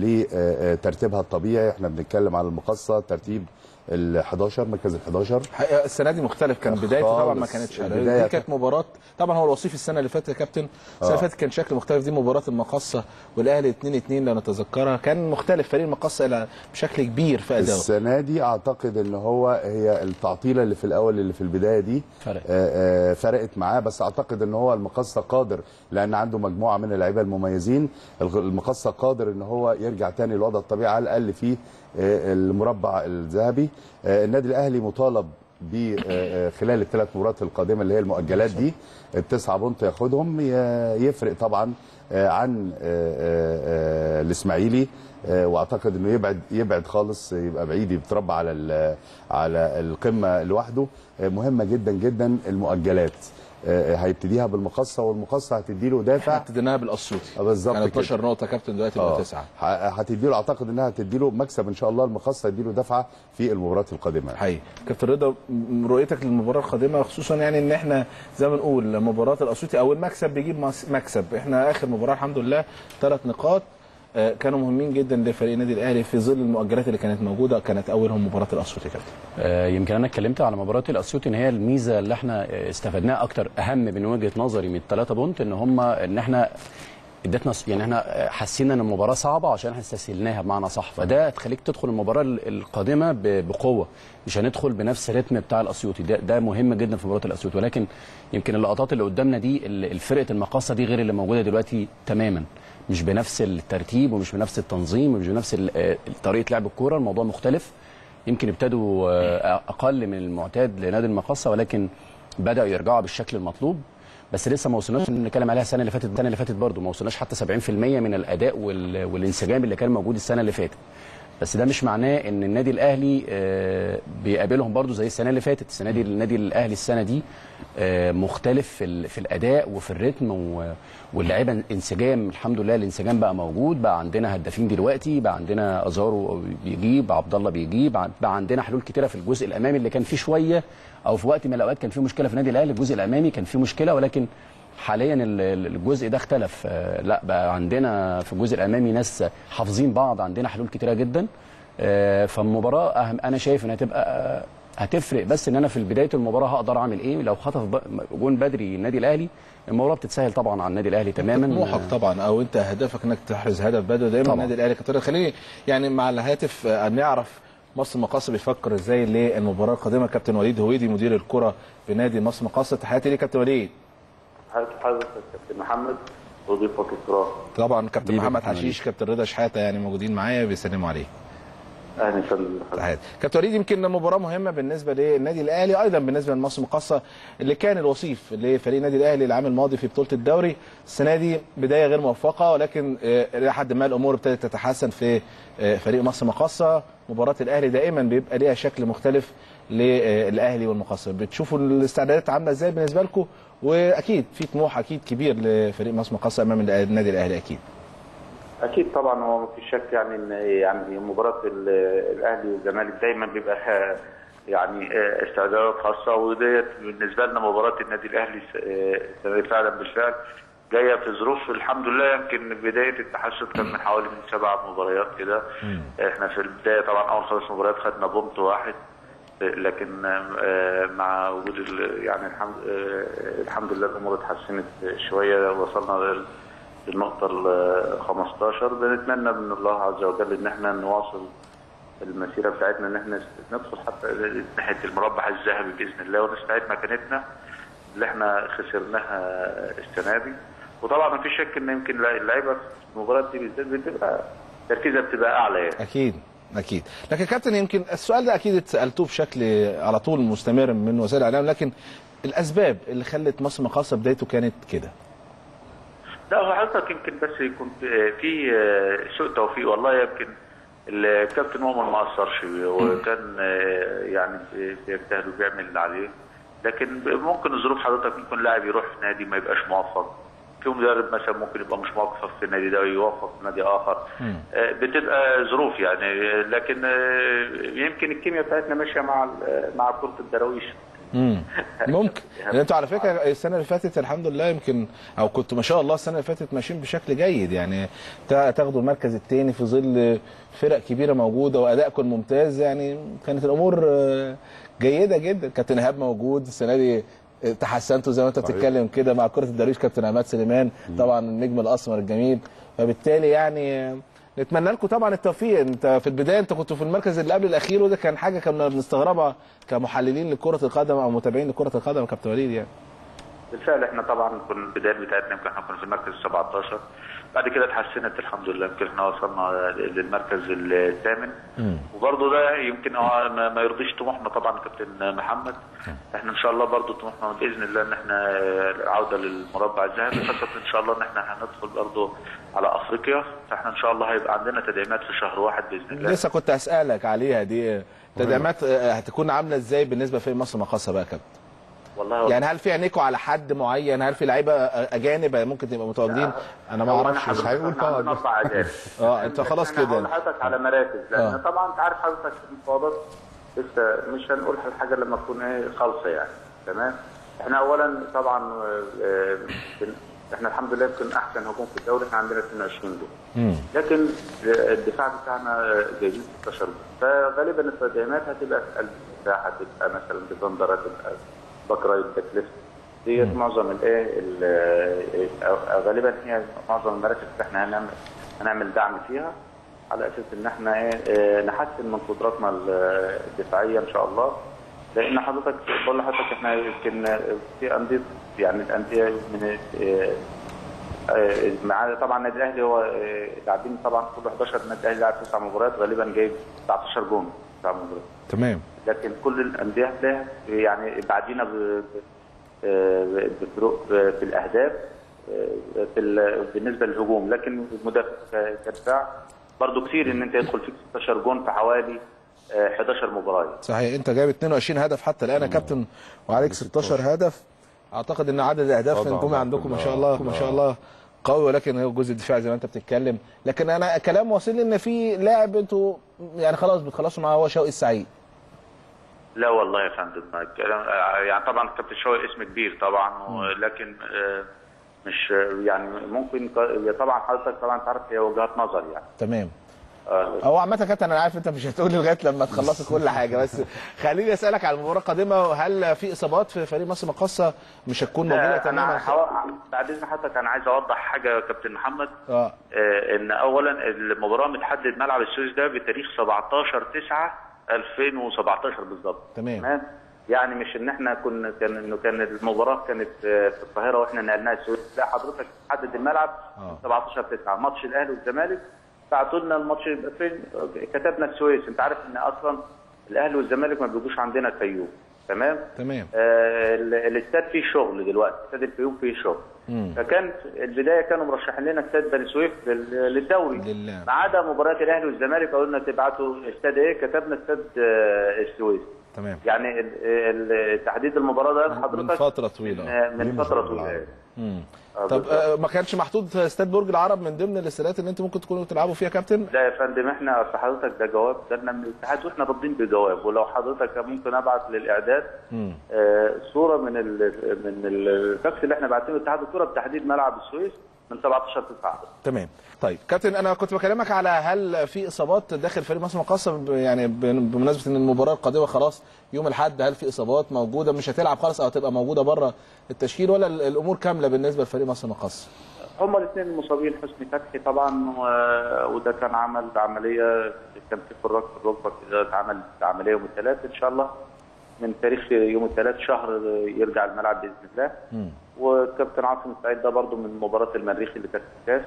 لترتيبها الطبيعي احنا بنتكلم على المقصه ترتيب ال 11 مركز ال 11 حقيقة السنه دي مختلف كان بدايته طبعا ما خالص. كانتش البداية دي كانت مباراه طبعا هو الوصيف السنه اللي فاتت يا كابتن السنه اللي فاتت كان شكل مختلف دي مباراه المقصه والاهلي 2 2 لو نتذكرها كان مختلف فريق المقصه الى بشكل كبير في اداؤه السنه دي اعتقد ان هو هي التعطيله اللي في الاول اللي في البدايه دي فرقت. آه، آه، فرقت معاه بس اعتقد ان هو المقصه قادر لان عنده مجموعه من اللعيبه المميزين الغ- المقصه قادر ان هو يرجع تاني للوضع الطبيعي على الاقل في آه، المربع الذهبي آه، النادي الاهلي مطالب ب آه، خلال الثلاث مباريات القادمه اللي هي المؤجلات دي التسعه بونت ياخدهم ي- يفرق طبعا آه، عن آه، آه، آه، الاسماعيلي آه، واعتقد انه يبعد يبعد خالص يبقى بعيد يتربى على ال- على القمه لوحده آه، مهمه جدا جدا المؤجلات آه، هيبتديها بالمقصه والمقصه هتدي له احنا دافع ابتديناها بالاسيوطي آه، بالظبط يعني كده. 12 نقطه كابتن دلوقتي بقى 9 هتدي له اعتقد انها هتدي له مكسب ان شاء الله المقصه هتدي له دفعه في المباريات القادمه حقيقي كابتن رضا م- رؤيتك للمباراه القادمه خصوصا يعني ان احنا زي ما نقول مباراه الاسيوطي او المكسب بيجيب مس- مكسب احنا اخر مباراه الحمد لله ثلاث نقاط آه، كانوا مهمين جدا لفريق النادي الاهلي في ظل المؤجلات اللي كانت موجوده كانت اولهم مباراه الاسيوطي كابتن آه، يمكن انا اتكلمت على مباراه الاسيوطي ان هي الميزه اللي احنا آه، استفدناها اكتر اهم من وجهه نظري من الثلاثه بونت ان هم ان احنا ادتنا يعني احنا آه، حسينا ان المباراه صعبه عشان احنا استسهلناها بمعنى صح فده تخليك تدخل المباراه ال- القادمه ب- بقوه مش هندخل بنفس الريتم بتاع الاسيوطي ده ده مهم جدا في مباراه الاسيوطي ولكن يمكن اللقطات اللي قدامنا دي ال- الفرقه المقاصه دي غير اللي موجوده دلوقتي تماما مش بنفس الترتيب ومش بنفس التنظيم ومش بنفس ال- آه، طريقه لعب الكوره الموضوع مختلف يمكن ابتدوا آه، اقل من المعتاد لنادي المقاصه ولكن بداوا يرجعوا بالشكل المطلوب بس لسه ما وصلناش نتكلم عليها السنه اللي فاتت السنه اللي فاتت برضه ما وصلناش حتى 70% من الاداء وال... والانسجام اللي كان موجود السنه اللي فاتت بس ده مش معناه ان النادي الاهلي آه، بيقابلهم برضو زي السنه اللي فاتت السنه دي النادي الاهلي السنه دي آه، مختلف في ال- في الاداء وفي الريتم و- واللعيبه انسجام الحمد لله الانسجام بقى موجود بقى عندنا هدافين دلوقتي بقى عندنا ازارو بيجيب عبد الله بيجيب بقى عندنا حلول كتيره في الجزء الامامي اللي كان فيه شويه او في وقت من الاوقات كان فيه مشكله في النادي الاهلي الجزء الامامي كان فيه مشكله ولكن حاليا ال- ال- الجزء ده اختلف آه، لا بقى عندنا في الجزء الامامي ناس حافظين بعض عندنا حلول كتيره جدا آه، فالمباراه أهم انا شايف انها تبقى آه، هتفرق بس ان انا في بدايه المباراه هقدر اعمل ايه لو خطف ب- جون بدري النادي الاهلي المباراه بتتسهل طبعا على النادي الاهلي تماما طموحك طبعا او انت هدفك انك تحرز هدف بدري دايما طبعاً. النادي الاهلي كابتن خليني يعني مع الهاتف آه، نعرف مصر مقاصة بيفكر ازاي للمباراه القادمه كابتن وليد هويدي مدير الكره في نادي مصر مقاصة تحياتي ليك كابتن وليد حضرتك حضرتك كابتن محمد وضيفك الكرام طبعا كابتن حبيبي محمد كابتن حشيش كابتن رضا شحاته يعني موجودين معايا بيسلموا عليه اهلا وسهلا بحضرتك. تحياتي كابتن وليد يمكن مباراه مهمه بالنسبه للنادي الاهلي ايضا بالنسبه لمصر مقاصه اللي كان الوصيف لفريق النادي الاهلي العام الماضي في بطوله الدوري السنه دي بدايه غير موفقه ولكن آه، لحد ما الامور ابتدت تتحسن في آه، فريق مصر مقاصه مباراه الاهلي دائما بيبقى ليها شكل مختلف للاهلي والمقاصه بتشوفوا الاستعدادات عامله ازاي بالنسبه لكم واكيد في طموح اكيد كبير لفريق مصر مقاصه امام النادي الاهلي اكيد اكيد طبعا هو ما فيش شك يعني ان يعني مباراه ال- الاهلي والزمالك دايما بيبقى فيها يعني آه، استعدادات خاصه وديت بالنسبه لنا مباراه النادي الاهلي س- آه، السنة دي فعلا بالفعل جايه في ظروف الحمد لله يمكن بدايه التحسن كان من حوالي من سبع مباريات كده احنا في البدايه طبعا اول خمس مباريات خدنا بونت واحد لكن آه، مع وجود ال- يعني الحمد آه، الحمد لله الامور اتحسنت شويه وصلنا لل- للنقطه ال 15 بنتمنى من الله عز وجل ان احنا نواصل المسيره بتاعتنا ان احنا ندخل حتى ناحيه المربع الذهبي باذن الله ونستعيد مكانتنا اللي احنا خسرناها السنه دي وطبعا ما فيش شك ان يمكن اللعيبه في المباراه دي بالذات بتبقى تركيزها بتبقى اعلى يعني اكيد اكيد لكن كابتن يمكن السؤال ده اكيد اتسالتوه بشكل على طول مستمر من وسائل الاعلام لكن الاسباب اللي خلت مصر مقاصه بدايته كانت كده لا هو حضرتك يمكن بس يكون في- في آه، سوء توفيق والله يمكن الكابتن مؤمن ما قصرش وكان آه، يعني بي- بيجتهد وبيعمل اللي عليه لكن ممكن ظروف حضرتك ممكن لاعب يروح في نادي ما يبقاش موفق في مدرب مثلا ممكن يبقى مش موفق في النادي ده ويوفق في نادي اخر آه، بتبقى ظروف يعني لكن آه، يمكن الكيمياء بتاعتنا ماشيه مع ال- مع كره الدراويش امم ممكن لان انتوا على فكره السنه اللي فاتت الحمد لله يمكن او كنتوا ما شاء الله السنه اللي فاتت ماشيين بشكل جيد يعني تا- تاخدوا المركز الثاني في ظل فرق كبيره موجوده وادائكم ممتاز يعني كانت الامور آه، جيده جدا كابتن ايهاب موجود السنه دي آه، تحسنتوا زي ما انت بتتكلم كده مع كره الدرويش كابتن عماد سليمان طبعا النجم الاسمر الجميل فبالتالي يعني آه، نتمنى لكم طبعا التوفيق انت في البدايه انت كنتوا في المركز اللي قبل الاخير وده كان حاجه كنا بنستغربها كمحللين لكره القدم او متابعين لكره القدم يا كابتن وليد يعني بالفعل احنا طبعا كنا البدايه بتاعتنا يمكن احنا كنا في المركز 17 بعد كده اتحسنت الحمد لله يمكن احنا وصلنا للمركز الثامن وبرضه ده يمكن اه ما ما يرضيش طموحنا طبعا كابتن محمد احنا ان شاء الله برضه طموحنا باذن الله ان احنا العوده للمربع الذهبي خاصه ان شاء الله ان احنا هندخل برضه على افريقيا فاحنا ان شاء الله هيبقى عندنا تدعيمات في شهر واحد باذن الله لسه كنت اسالك عليها دي تدعيمات آه، هتكون عامله ازاي بالنسبه في مصر مقاصه بقى يا كابتن والله يعني هل في عينيكوا على حد معين هل في لعيبه اجانب ممكن تبقى متواجدين انا ما هو اعرفش حضرتك هيقول إحنا عندنا طبعاً. اربع اجانب اه انت خلاص احنا هقول كده لحضرتك على مراكز لان آه. طبعا انت عارف حضرتك المفاوضات لسه مش هنقول الحاجه لما تكون ايه خالصه يعني تمام احنا اولا طبعا آه، بن- احنا الحمد لله يمكن احسن هجوم في الدوري احنا عندنا 22 جول لكن الدفاع بتاعنا جايبين 16 جول فغالبا التدعيمات هتبقى في قلب الدفاع هتبقى مثلا ديفندر هتبقى باك رايت باك ليفت ديت معظم الايه ال- أو- غالبا هي معظم المراكز اللي احنا هنعمل هنعمل دعم فيها على اساس ان احنا ايه آه، نحسن من قدراتنا ال- الدفاعيه ان شاء الله لان حضرتك بقول لحضرتك احنا يمكن في انديه يعني الانديه من آه، آه، مع طبعا النادي الاهلي هو آه، لاعبين طبعا كل 11 النادي الاهلي لعب تسع مباريات غالبا جايب 19 جون تسع مباريات تمام لكن كل الانديه هتلاقيها يعني بعدينا ب- ب- آه، بفروق في الاهداف آه، في ال- بالنسبه للهجوم لكن المدافع ك- كدفاع برضه كتير ان انت يدخل فيك 16 جون في حوالي آه، 11 مباراه صحيح انت جايب 22 هدف حتى الان يا كابتن وعليك 16 هدف اعتقد ان عدد الاهداف وضع الهجومي ضعف عندكم ما شاء الله. الله ما شاء الله قوي ولكن هو الجزء الدفاعي زي ما انت بتتكلم لكن انا كلام واصل لي ان في لاعب انتوا يعني خلاص بتخلصوا معاه هو شوقي السعيد لا والله يا فندم الكلام آه، يعني طبعا كابتن شوقي اسم كبير طبعا ولكن آه، مش يعني ممكن ك- طبعا حضرتك طبعا تعرف هي وجهات نظر يعني تمام آه، هو عامة يا كابتن انا عارف انت مش هتقول لي لغايه لما تخلصوا كل حاجه بس خليني اسالك على المباراه القادمه هل في اصابات في فريق مصر مقاصه مش هتكون موجوده لا، تماما انا حوا- بعد اذن حضرتك انا عايز اوضح حاجه يا كابتن محمد اه آه، ان اولا المباراه متحدد ملعب السويس ده بتاريخ 17 9 2017 بالظبط تمام. يعني مش ان احنا كنا كان انه كان المباراه كانت آه، في القاهره واحنا نقلناها السويس لا حضرتك تحدد الملعب آه. 17 9 ماتش الاهلي والزمالك بعتوا لنا الماتش يبقى فين كتبنا السويس انت عارف ان اصلا الاهلي والزمالك ما بيجوش عندنا الفيوم تمام تمام آه، ال- الاستاد فيه شغل دلوقتي استاد الفيوم فيه شغل فكان البدايه كانوا مرشحين لنا استاد بني سويف لل- للدوري لله. ما عدا مباريات الاهلي والزمالك قالوا لنا تبعتوا استاد ايه كتبنا استاد آه، السويس تمام يعني ال- ال- تحديد المباراه ده حضرتك من فتره طويله من, آه، من فتره طويله مم. آه، طب بالظبط. آه، ما كانش محطوط استاد برج العرب من ضمن الاستادات اللي انتوا ممكن تكونوا تلعبوا فيها يا كابتن لا يا فندم احنا اصل حضرتك ده جواب جالنا من الاتحاد واحنا راضيين بجواب ولو حضرتك ممكن ابعت للاعداد آه صوره من ال من الفاكس اللي احنا باعتينه للاتحاد الكوره بتحديد ملعب السويس من 17 9 تمام طيب كابتن انا كنت بكلمك على هل في اصابات داخل فريق مصر مقاصه ب- يعني ب- بمناسبه ان المباراه القادمه خلاص يوم الاحد هل في اصابات موجوده مش هتلعب خالص او هتبقى موجوده بره التشكيل ولا ال- الامور كامله بالنسبه لفريق مصر مقاصه هما الاثنين المصابين حسني فتحي طبعا و- وده كان عمل عمليه كان في فراغ في الركبه كده اتعمل عمليه يوم الثلاث ان شاء الله من تاريخ يوم الثلاث شهر يرجع الملعب باذن الله والكابتن عاصم السعيد ده برضو من مباراه المريخ اللي كانت في الكاس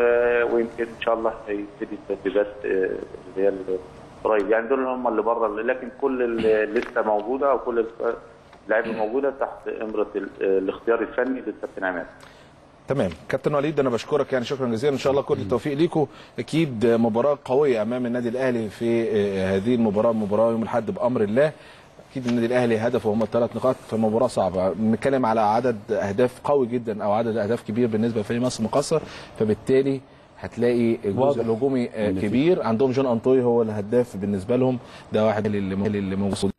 و- ويمكن ان شاء الله هيبتدي التدريبات آه، اللي هي ال- قريب يعني دول هم اللي بره لكن كل اللي لسه موجوده او كل اللعيبه موجوده تحت امره ال- الاختيار الفني للكابتن عماد تمام كابتن وليد انا بشكرك يعني شكرا جزيلا ان شاء الله كل التوفيق ليكم اكيد مباراه قويه امام النادي الاهلي في آه، هذه المباراه مباراه يوم الاحد بامر الله اكيد النادي الاهلي هدفه هم الثلاث نقاط في مباراه صعبه بنتكلم على عدد اهداف قوي جدا او عدد اهداف كبير بالنسبه لفريق مصر مقصر فبالتالي هتلاقي الجزء واضح. الهجومي آه، كبير عندهم جون انطوي هو الهداف بالنسبه لهم ده واحد اللي اللي موجود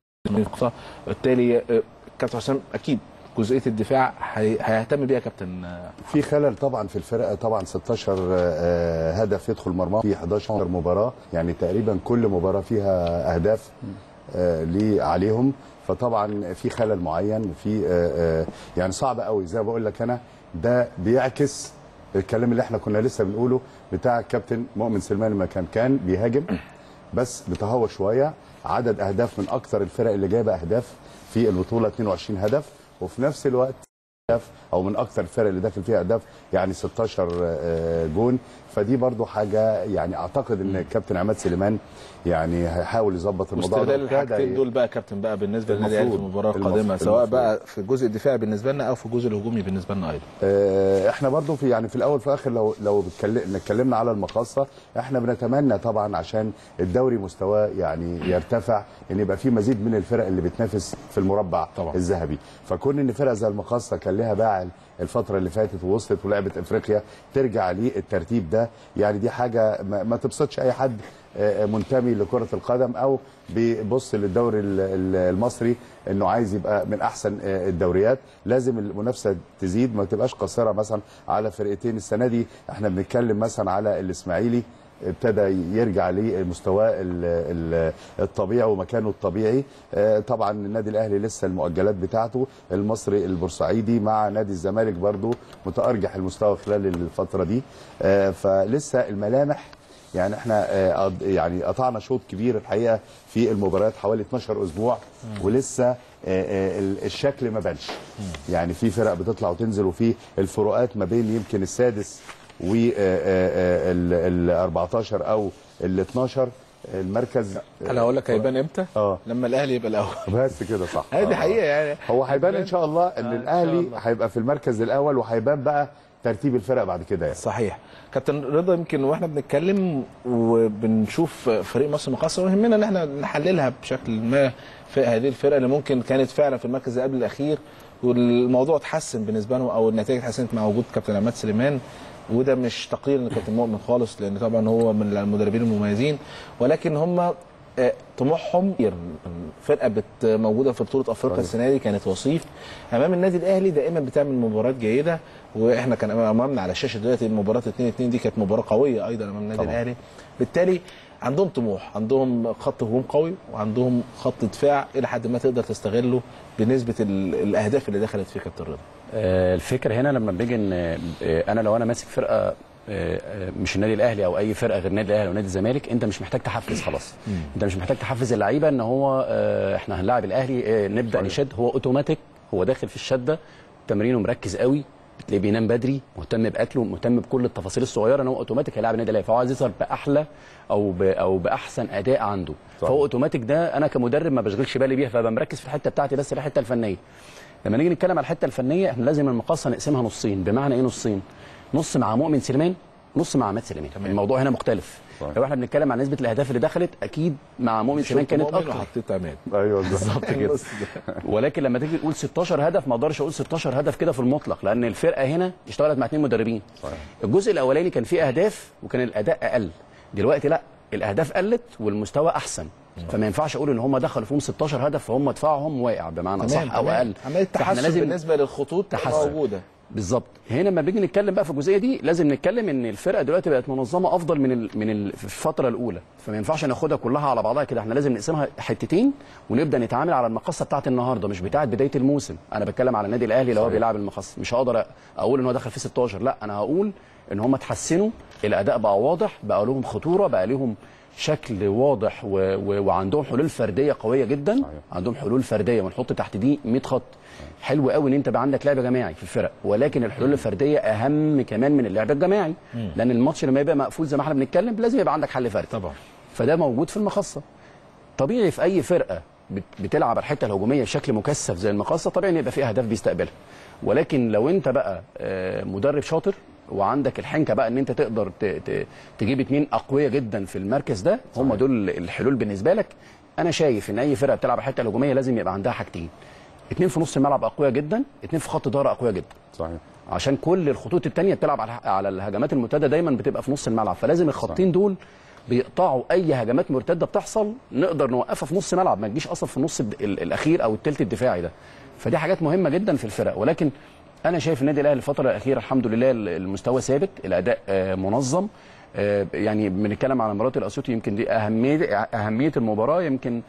بالتالي آه، كابتن حسام اكيد جزئيه الدفاع هي- هيهتم بيها كابتن آه، في خلل طبعا في الفرقه طبعا 16 آه، هدف يدخل مرمى في 11 مباراه يعني تقريبا كل مباراه فيها اهداف آه، ليه عليهم فطبعا في خلل معين في آه، آه، يعني صعب قوي زي ما بقول لك انا ده بيعكس الكلام اللي احنا كنا لسه بنقوله بتاع الكابتن مؤمن سلمان لما كان كان بيهاجم بس بتهور شويه عدد اهداف من اكثر الفرق اللي جايبه اهداف في البطوله 22 هدف وفي نفس الوقت اهداف او من اكثر الفرق اللي داخل فيها اهداف يعني 16 آه، جون فدي برضو حاجه يعني اعتقد ان الكابتن عماد سليمان يعني هيحاول يظبط الموضوع واستغلال ده وابتدى الحاجتين ي- دول بقى يا كابتن بقى بالنسبه للنادي الاهلي في المفروض. المباراه القادمه المفروض. سواء المفروض. بقى في الجزء الدفاعي بالنسبه لنا او في الجزء الهجومي بالنسبه لنا ايضا آه، احنا برضو في يعني في الاول في الاخر لو لو بتكلم اتكلمنا على المقاصه احنا بنتمنى طبعا عشان الدوري مستواه يعني يرتفع ان يبقى في مزيد من الفرق اللي بتنافس في المربع طبعا. الذهبي فكون ان فرقه زي المقاصه كان لها باع الفتره اللي فاتت ووصلت ولعبت افريقيا ترجع للترتيب ده يعني دي حاجه ما, ما تبسطش اي حد آه، منتمي لكره القدم او بيبص للدوري ال- ال- المصري انه عايز يبقى من احسن آه، الدوريات لازم المنافسه تزيد ما تبقاش قصيره مثلا على فرقتين السنه دي احنا بنتكلم مثلا على الاسماعيلي ابتدى يرجع لمستواه ال- ال- الطبيعي ومكانه الطبيعي آه، طبعا النادي الاهلي لسه المؤجلات بتاعته المصري البورسعيدي مع نادي الزمالك برضو متارجح المستوى خلال الفتره دي آه، فلسه الملامح يعني احنا آه، قض- يعني قطعنا شوط كبير الحقيقه في المباريات حوالي 12 اسبوع ولسه آه، آه، ال- الشكل ما بانش يعني في فرق بتطلع وتنزل وفي الفروقات ما بين يمكن السادس وال 14 او ال 12 المركز انا هقول لك هيبان امتى؟ اه. لما الاهلي يبقى الاول بس كده صح هي دي آه. حقيقه يعني هو هيبان ان شاء الله ان آه، إن شاء الاهلي الله. هيبقى في المركز الاول وهيبان بقى ترتيب الفرق بعد كده يعني صحيح كابتن رضا يمكن واحنا بنتكلم وبنشوف فريق مصر المقاصه ويهمنا ان احنا نحللها بشكل ما في هذه الفرقه اللي ممكن كانت فعلا في المركز اللي قبل الاخير والموضوع اتحسن بالنسبه لهم او النتائج اتحسنت مع وجود كابتن عماد سليمان وده مش تقليل من كابتن مؤمن خالص لان طبعا هو من المدربين المميزين ولكن هم آه، طموحهم الفرقه بت موجوده في بطوله افريقيا السنه دي كانت وصيف امام النادي الاهلي دائما بتعمل مباريات جيده واحنا كان امامنا على الشاشه دلوقتي مباراه 2 2 دي كانت مباراه قويه ايضا امام النادي طبعا. الاهلي بالتالي عندهم طموح عندهم خط هجوم قوي وعندهم خط دفاع الى حد ما تقدر تستغله بنسبه ال- الاهداف اللي دخلت فيه كابتن رضا آه، الفكره هنا لما بيجي ان آه، انا لو انا ماسك فرقه آه، آه، مش النادي الاهلي او اي فرقه غير النادي الاهلي او نادي الزمالك انت مش محتاج تحفز خلاص انت مش محتاج تحفز اللعيبه ان هو آه، احنا هنلاعب الاهلي آه، نبدا نشد هو اوتوماتيك هو داخل في الشده تمرينه مركز قوي بتلاقيه بينام بدري مهتم باكله مهتم بكل التفاصيل الصغيره ان هو اوتوماتيك هيلاعب النادي الاهلي فهو عايز يظهر باحلى او ب او باحسن اداء عنده صحيح. فهو اوتوماتيك ده انا كمدرب ما بشغلش بالي بيها فببقى مركز في الحته بتاعتي بس الحته الفنيه لما نيجي نتكلم على الحته الفنيه احنا لازم المقاصه نقسمها نصين بمعنى ايه نصين نص مع مؤمن سليمان نص مع عماد سليمان الموضوع هنا مختلف صحيح. لو احنا بنتكلم عن نسبه الاهداف اللي دخلت اكيد مع مؤمن سليمان كانت مؤمن اكتر وحطيت عماد ايوه بالظبط كده النص ده. ولكن لما تيجي تقول 16 هدف ما اقدرش اقول 16 هدف كده في المطلق لان الفرقه هنا اشتغلت مع اثنين مدربين صحيح. الجزء الاولاني كان فيه اهداف وكان الاداء اقل دلوقتي لا الاهداف قلت والمستوى احسن فما ينفعش اقول ان هم دخلوا فيهم 16 هدف فهم دفاعهم واقع بمعنى تمام، صح او تمام. اقل عمليه فاحنا تحسن بالنسبه للخطوط تحسن. موجوده بالظبط هنا لما بيجي نتكلم بقى في الجزئيه دي لازم نتكلم ان الفرقه دلوقتي بقت منظمه افضل من ال من ال في الفتره الاولى فما ينفعش ناخدها كلها على بعضها كده احنا لازم نقسمها حتتين ونبدا نتعامل على المقصه بتاعه النهارده مش بتاعه بدايه الموسم انا بتكلم على النادي الاهلي لو هو بيلعب المقص مش هقدر اقول ان هو دخل في 16 لا انا هقول ان هم اتحسنوا الاداء بقى واضح بقى لهم خطوره بقى لهم شكل واضح و... و... وعندهم حلول فرديه قويه جدا صحيح. عندهم حلول فرديه ونحط تحت دي 100 خط حلو قوي ان انت بقى عندك لعب جماعي في الفرق ولكن الحلول الفرديه اهم كمان من اللعب الجماعي لان الماتش لما يبقى مقفول زي ما احنا بنتكلم لازم يبقى عندك حل فردي طبعا فده موجود في المخصه طبيعي في اي فرقه بت- بتلعب الحته الهجوميه بشكل مكثف زي المخصه طبيعي ان يبقى فيه اهداف بيستقبلها ولكن لو انت بقى آه، مدرب شاطر وعندك الحنكه بقى ان انت تقدر ت- ت- تجيب اتنين اقوياء جدا في المركز ده هم دول الحلول بالنسبه لك انا شايف ان اي فرقه بتلعب الحته الهجوميه لازم يبقى عندها حاجتين اتنين في نص الملعب اقوياء جدا اتنين في خط ظهر اقوياء جدا صحيح عشان كل الخطوط التانية بتلعب على على الهجمات المرتده دايما بتبقى في نص الملعب فلازم الخطين دول بيقطعوا اي هجمات مرتده بتحصل نقدر نوقفها في نص ملعب ما تجيش اصلا في النص الد- ال- الاخير او الثلث الدفاعي ده فدي حاجات مهمه جدا في الفرق ولكن انا شايف النادي الاهلي الفتره الاخيره الحمد لله ال- المستوى ثابت الاداء آه، منظم آه، يعني بنتكلم على مباراه الاسيوطي يمكن دي اهميه اهميه المباراه يمكن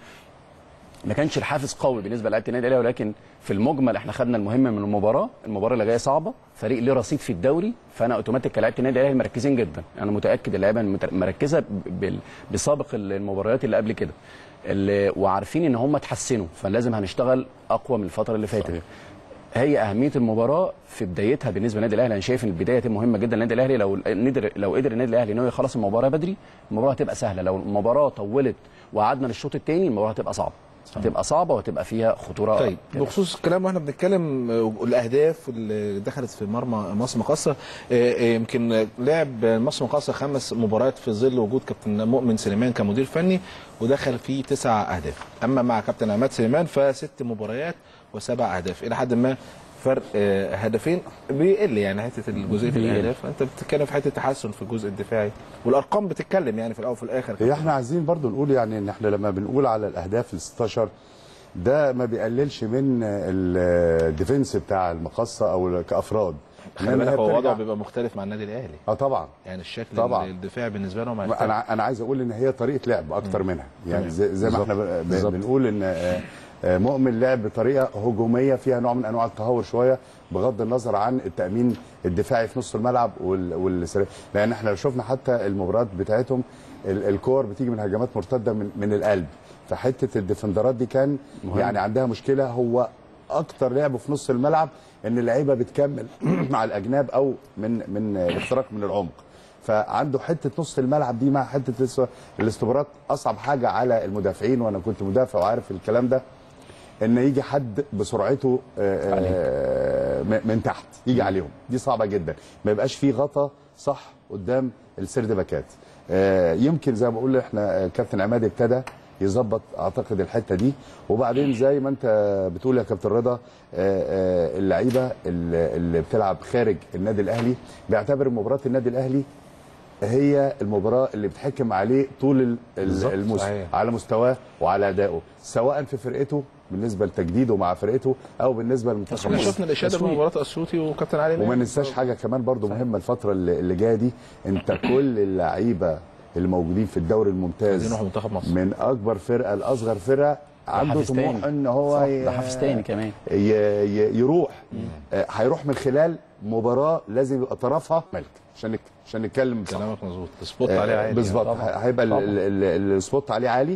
ما كانش الحافز قوي بالنسبه لعيبه النادي الاهلي ولكن في المجمل احنا خدنا المهم من المباراه المباراه اللي جايه صعبه فريق ليه رصيد في الدوري فانا اوتوماتيك كلاعيبه النادي الاهلي مركزين جدا انا متاكد اللعيبه المت- مركزه ب- بال- بسابق المباريات اللي قبل كده اللي وعارفين ان هم اتحسنوا فلازم هنشتغل اقوى من الفتره اللي فاتت صحيح. هي اهميه المباراه في بدايتها بالنسبه للنادي الاهلي انا شايف ان البدايه دي مهمه جدا للنادي الاهلي لو قدر لو قدر النادي الاهلي ان هو يخلص المباراه بدري المباراه هتبقى سهله لو المباراه طولت وقعدنا للشوط الثاني المباراه هتبقى صعبه هتبقى صعبه وهتبقى فيها خطوره طيب كده. بخصوص الكلام واحنا بنتكلم آه، الاهداف اللي دخلت في مرمى مصر مقاصه آه، آه، يمكن لعب مصر مقاصه خمس مباريات في ظل وجود كابتن مؤمن سليمان كمدير فني ودخل فيه تسع اهداف اما مع كابتن عماد سليمان فست مباريات وسبع اهداف الى حد ما فرق آه، هدفين بيقل يعني حته الجزئيه بيقل. الاهداف انت بتتكلم في حته تحسن في الجزء الدفاعي والارقام بتتكلم يعني في الاول وفي الاخر هي احنا عايزين برضو نقول يعني ان احنا لما بنقول على الاهداف ال 16 ده ما بيقللش من الديفنس بتاع المقصه او كافراد خلي إنما بالك هي هو بترجع- وضعه بيبقى مختلف مع النادي الاهلي اه طبعا يعني الشكل طبعاً. الدفاعي بالنسبه لهم انا انا عايز اقول ان هي طريقه لعب اكتر منها يعني تمام. زي, زي ما احنا ب- بالظبط. بنقول ان آه، آه، مؤمن لعب بطريقه هجوميه فيها نوع من انواع التهور شويه بغض النظر عن التامين الدفاعي في نص الملعب وال... وال... لان احنا لو شفنا حتى المباريات بتاعتهم ال- الكور بتيجي من هجمات مرتده من, من القلب فحته الديفندرات دي كان مهم. يعني عندها مشكله هو اكتر لعبه في نص الملعب ان اللعيبه بتكمل مع الاجناب او من من الاختراق من العمق فعنده حته نص الملعب دي مع حته الاس- الاستمرار اصعب حاجه على المدافعين وانا كنت مدافع وعارف الكلام ده ان يجي حد بسرعته آه، آه، م- من تحت يجي عليهم دي صعبه جدا ما يبقاش فيه غطا صح قدام السرد باكات آه، يمكن زي ما بقول احنا آه، كابتن عماد ابتدى يظبط اعتقد الحته دي وبعدين زي ما انت بتقول يا كابتن رضا آه، آه، اللعيبه اللي اللي بتلعب خارج النادي الاهلي بيعتبر مباراه النادي الاهلي هي المباراه اللي بتحكم عليه طول ال- ال- بالظبط، الموسم صحيح. على مستواه وعلى ادائه سواء في فرقته بالنسبه لتجديده مع فرقته او بالنسبه للمنتخب احنا مصر. شفنا الاشاده في مباراه اسيوطي وكابتن علي وما ماهر. ننساش حاجه كمان برضو مهمه الفتره اللي اللي جايه دي انت كل اللعيبه اللي موجودين في الدوري عايزين الممتاز نروح منتخب مصر من اكبر فرقه لاصغر فرقه عنده حافز طموح تاني. ان هو صح، ي- ده حافز تاني كمان ي- ي- يروح آه، هيروح من خلال مباراه لازم يبقى طرفها ملك عشان نك- عشان نتكلم صح. كلامك مظبوط سبوت عليه عالي بالظبط طبعاً. ه- هيبقى ال- ال- ال- السبوت عليه عالي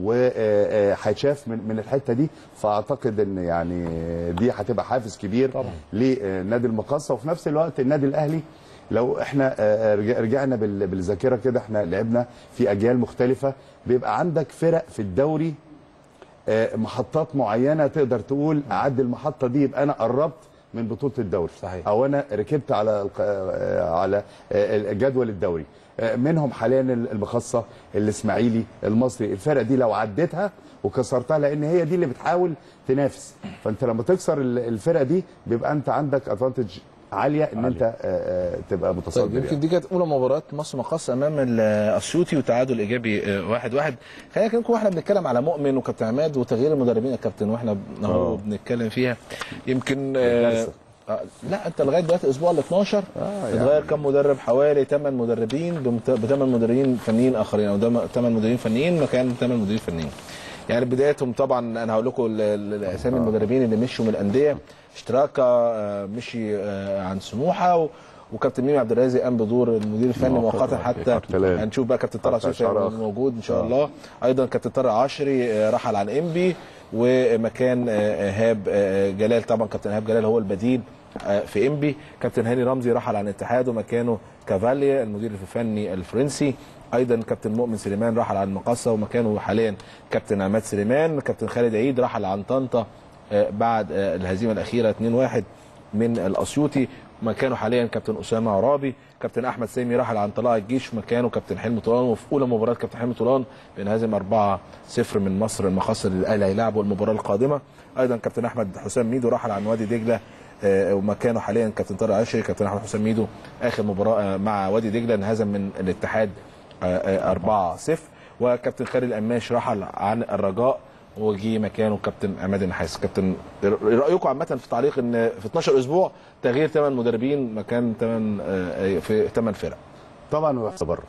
وهيتشاف من من الحته دي فاعتقد ان يعني دي هتبقى حافز كبير طبعا لنادي المقاصه وفي نفس الوقت النادي الاهلي لو احنا آه، رجع- رجعنا بال- بالذاكره كده احنا لعبنا في اجيال مختلفه بيبقى عندك فرق في الدوري آه، محطات معينه تقدر تقول اعدي المحطه دي يبقى انا قربت من بطوله الدوري صحيح. او انا ركبت على الق- آه، على آه، جدول الدوري آه، منهم حاليا المخصه الاسماعيلي المصري الفرق دي لو عديتها وكسرتها لان هي دي اللي بتحاول تنافس فانت لما تكسر ال- الفرقه دي بيبقى انت عندك ادفانتج عاليه ان انت آه، آه، تبقى طيب متصدر يمكن يعني. دي كانت اولى مباراه مصر مقص امام الاسيوطي وتعادل ايجابي آه، واحد واحد خلينا نكون واحنا بنتكلم على مؤمن وكابتن عماد وتغيير المدربين يا كابتن واحنا ب- اهو بنتكلم فيها يمكن آه كارثة. آه، لا انت لغايه دلوقتي الاسبوع ال 12 اتغير كم مدرب حوالي 8 مدربين بثمان مدربين فنيين اخرين او 8 مدربين فنيين مكان 8 مدربين فنيين يعني بدايتهم طبعا انا هقول لكم ال- ال- الاسامي المدربين اللي مشوا من الانديه اشتراكا آه، مشي آه، عن سموحه و- وكابتن ميمي عبد الرازق قام بدور المدير الفني مؤقتا حتى كابتن. هنشوف بقى كابتن طارق حتى سوسه شرف. موجود ان شاء الله ايضا كابتن طارق عشري آه، رحل عن انبي ومكان آه، ايهاب آه، جلال طبعا كابتن ايهاب جلال هو البديل آه، في انبي كابتن هاني رمزي رحل عن الاتحاد ومكانه كافاليا المدير الفني الفرنسي ايضا كابتن مؤمن سليمان رحل عن المقصه ومكانه حاليا كابتن عماد سليمان كابتن خالد عيد رحل عن طنطا آه، بعد آه، الهزيمه الاخيره 2-1 من الاسيوطي مكانه حاليا كابتن اسامه عرابي كابتن احمد سامي رحل عن طلائع الجيش مكانه كابتن حلمي طولان وفي اولى مباراه كابتن حلمي طولان بينهزم 4-0 من مصر المخصص للاهلي هيلعبوا المباراه القادمه ايضا كابتن احمد حسام ميدو رحل عن وادي دجله آه، ومكانه حاليا كابتن طارق عشري كابتن احمد حسام ميدو اخر مباراه آه، مع وادي دجله انهزم من الاتحاد آه، آه، 4-0 وكابتن خالد القماش رحل عن الرجاء وجي مكانه كابتن عماد النحاس كابتن رايكم عامه في تعليق ان في 12 اسبوع تغيير 8 مدربين مكان 8 في 8 فرق طبعا ويحسب بره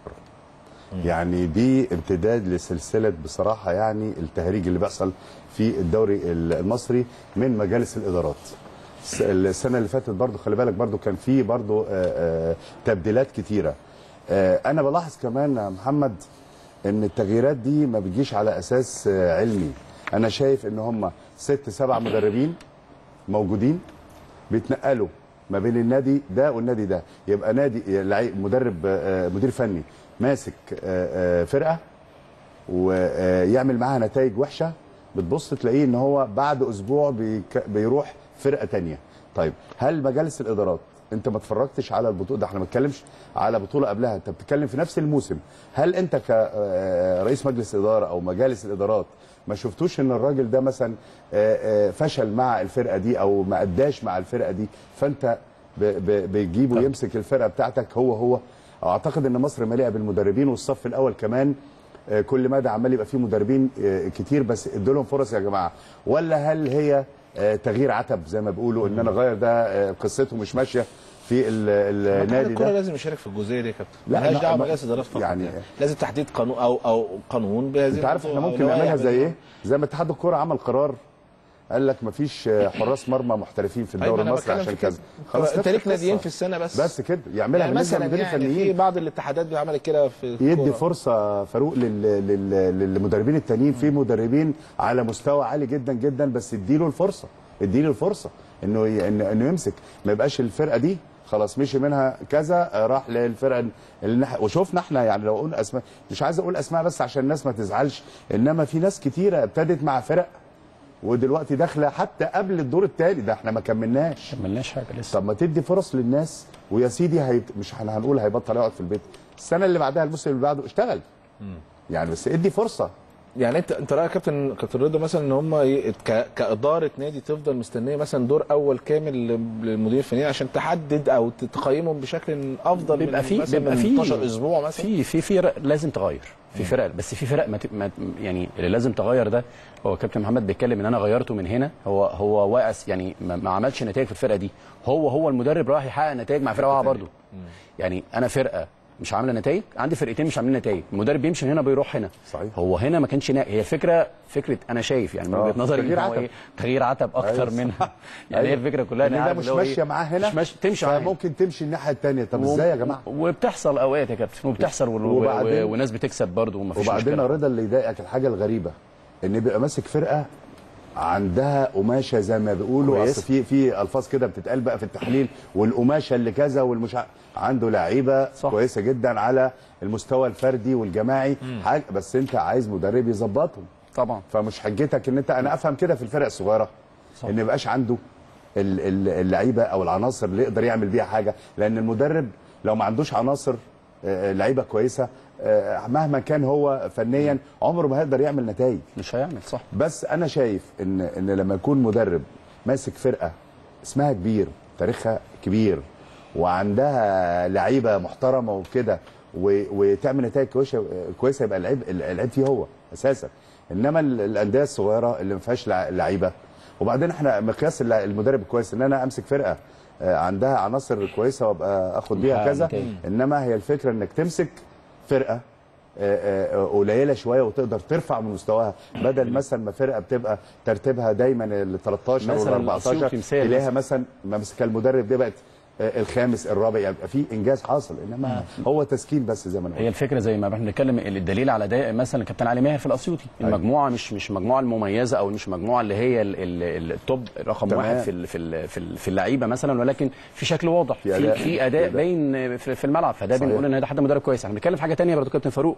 يعني دي امتداد لسلسله بصراحه يعني التهريج اللي بيحصل في الدوري المصري من مجالس الادارات الس- السنه اللي فاتت برضو خلي بالك برضو كان في برضو آه، آه، تبديلات كتيره آه، انا بلاحظ كمان يا محمد ان التغييرات دي ما بتجيش على اساس آه، علمي انا شايف ان هم ست سبع مدربين موجودين بيتنقلوا ما بين النادي ده والنادي ده يبقى نادي لعيب مدرب آه، مدير فني ماسك آه، آه، فرقه ويعمل معاها نتائج وحشه بتبص تلاقيه ان هو بعد اسبوع بيك- بيروح فرقه تانية طيب هل مجالس الادارات انت ما اتفرجتش على البطوله ده احنا ما بنتكلمش على بطوله قبلها انت بتتكلم في نفس الموسم هل انت كرئيس مجلس اداره او مجالس الادارات ما شفتوش ان الراجل ده مثلا آه، آه، فشل مع الفرقه دي او ما اداش مع الفرقه دي فانت ب- ب- بتجيبه يمسك الفرقه بتاعتك هو هو اعتقد ان مصر مليئه بالمدربين والصف الاول كمان آه، كل مدى عمال يبقى فيه مدربين آه، كتير بس ادوا لهم فرص يا جماعه ولا هل هي آه، تغيير عتب زي ما بيقولوا ان انا غير ده آه، قصته مش ماشيه في ال- اتحاد النادي الكوره ده لازم يشارك في الجزئيه دي يا كابتن لا، ملهاش لا، دعوه ما- بمجالس ادارات فقط يعني- يعني لازم تحديد قانون او او قانون بهذه انت عارف احنا الخطوة، ممكن أو نعملها لوائح زي بهذه ايه زي ما اتحاد الكوره عمل قرار قال لك مفيش آه، حراس مرمى محترفين في أيوة، الدوري أنا المصري بتكلم عشان في كده. كذا خلاص انت نفس ليك القصة. ناديين في السنه بس بس كده يعملها يعني بالنسبه مثلا للمديرين يعني في الفنيين بعض الاتحادات عملت كده في يدي الكورة. فرصه فاروق لل... لل... للمدربين التانيين في مدربين على مستوى عالي جدا جدا بس اديله الفرصه اديله الفرصه انه ي... انه إنه يمسك ما يبقاش الفرقه دي خلاص مشي منها كذا آه، راح للفرقه اللي نح... وشفنا احنا يعني لو قلنا اسماء مش عايز اقول اسماء بس عشان الناس ما تزعلش انما في ناس كتيره ابتدت مع فرق ودلوقتي داخله حتى قبل الدور الثاني ده احنا ما كملناش ما عملناش حاجه لسه طب ما تدي فرص للناس ويا سيدي هيت... مش هن- هنقول هيبطل يقعد في البيت السنه اللي بعدها الموسم اللي بعده اشتغل يعني بس ادي فرصه يعني انت انت رايك يا كابتن كابتن رضا مثلا ان هم ي... ك... كاداره نادي تفضل مستنيه مثلا دور اول كامل للمدير الفني عشان تحدد او تقيمهم بشكل افضل بيبقى من في مثلا بيبقى من في 12 اسبوع مثلا في في فرق لازم تغير في فرق بس في فرق ما ت- ما ت- يعني اللي لازم تغير ده هو كابتن محمد بيتكلم ان انا غيرته من هنا هو هو واقس يعني ما, ما عملش نتائج في الفرقه دي هو هو المدرب راح يحقق نتائج مع فرقه واقعه برضه يعني انا فرقه مش عامله نتائج عندي فرقتين مش عاملين نتائج المدرب بيمشي من هنا بيروح هنا صحيح. هو هنا ما كانش نا... هي الفكره فكره انا شايف يعني من آه، وجهه نظري تغيير إن هو عتب. إيه؟ تغيير عتب اكتر أيوة، منها يعني هي أيوة. الفكره كلها ان أنا ده عارف مش اللي هو إيه؟ ماشيه معاه هنا مش ماشي تمشي معاه فممكن تمشي الناحيه الثانيه طب ازاي يا جماعه وبتحصل اوقات يا كابتن وبتحصل و... وبعدين- و... وناس بتكسب برضه ومفيش وبعدين مشكله رضا اللي يضايقك الحاجه الغريبه ان بيبقى ماسك فرقه عندها قماشه زي ما بيقولوا كويس. اصل في في الفاظ كده بتتقال بقى في التحليل والقماشه اللي كذا والمش ع- عنده لعيبه صح. كويسه جدا على المستوى الفردي والجماعي حاجه بس انت عايز مدرب يظبطهم طبعا فمش حجتك ان انت انا افهم كده في الفرق الصغيره صح. ان يبقاش عنده ال- ال- اللعيبه او العناصر اللي يقدر يعمل بيها حاجه لان المدرب لو ما عندوش عناصر آه، لعيبه كويسه آه، مهما كان هو فنيا عمره ما هيقدر يعمل نتائج مش هيعمل صح بس انا شايف ان ان لما يكون مدرب ماسك فرقه اسمها كبير تاريخها كبير وعندها لعيبه محترمه وكده و- وتعمل نتائج كويسه كويسه يبقى العيب العيب فيه هو اساسا انما ال- الانديه الصغيره اللي ما فيهاش لع- لعيبه وبعدين احنا مقياس الل- المدرب الكويس ان انا امسك فرقه آه، عندها عناصر كويسه وابقى اخد بيها محقق كذا نتائج. انما هي الفكره انك تمسك فرقه آه، آه، قليله شويه وتقدر ترفع من مستواها بدل مثلا ما فرقه بتبقى ترتيبها دايما ال 13 وال مثلاً 14 الأسيوطي مثال تلاقيها مثلا ماسكه المدرب ده بقت آه، الخامس الرابع يبقى في انجاز حاصل انما هو تسكين بس زي ما انا هي قلت الفكره زي ما احنا بنتكلم الدليل على ده مثلا كابتن علي ماهر في الاسيوطي المجموعه مش مش مجموعه المميزه او مش مجموعه اللي هي ال- ال- التوب رقم تمام. واحد في ال- في ال- في ال- في اللعيبه مثلا ولكن في شكل واضح في في أداء. في في اداء أداء. باين في في الملعب فده صحيح. بنقول ان ده حد مدرب كويس احنا بنتكلم في حاجه ثانيه برضه كابتن فاروق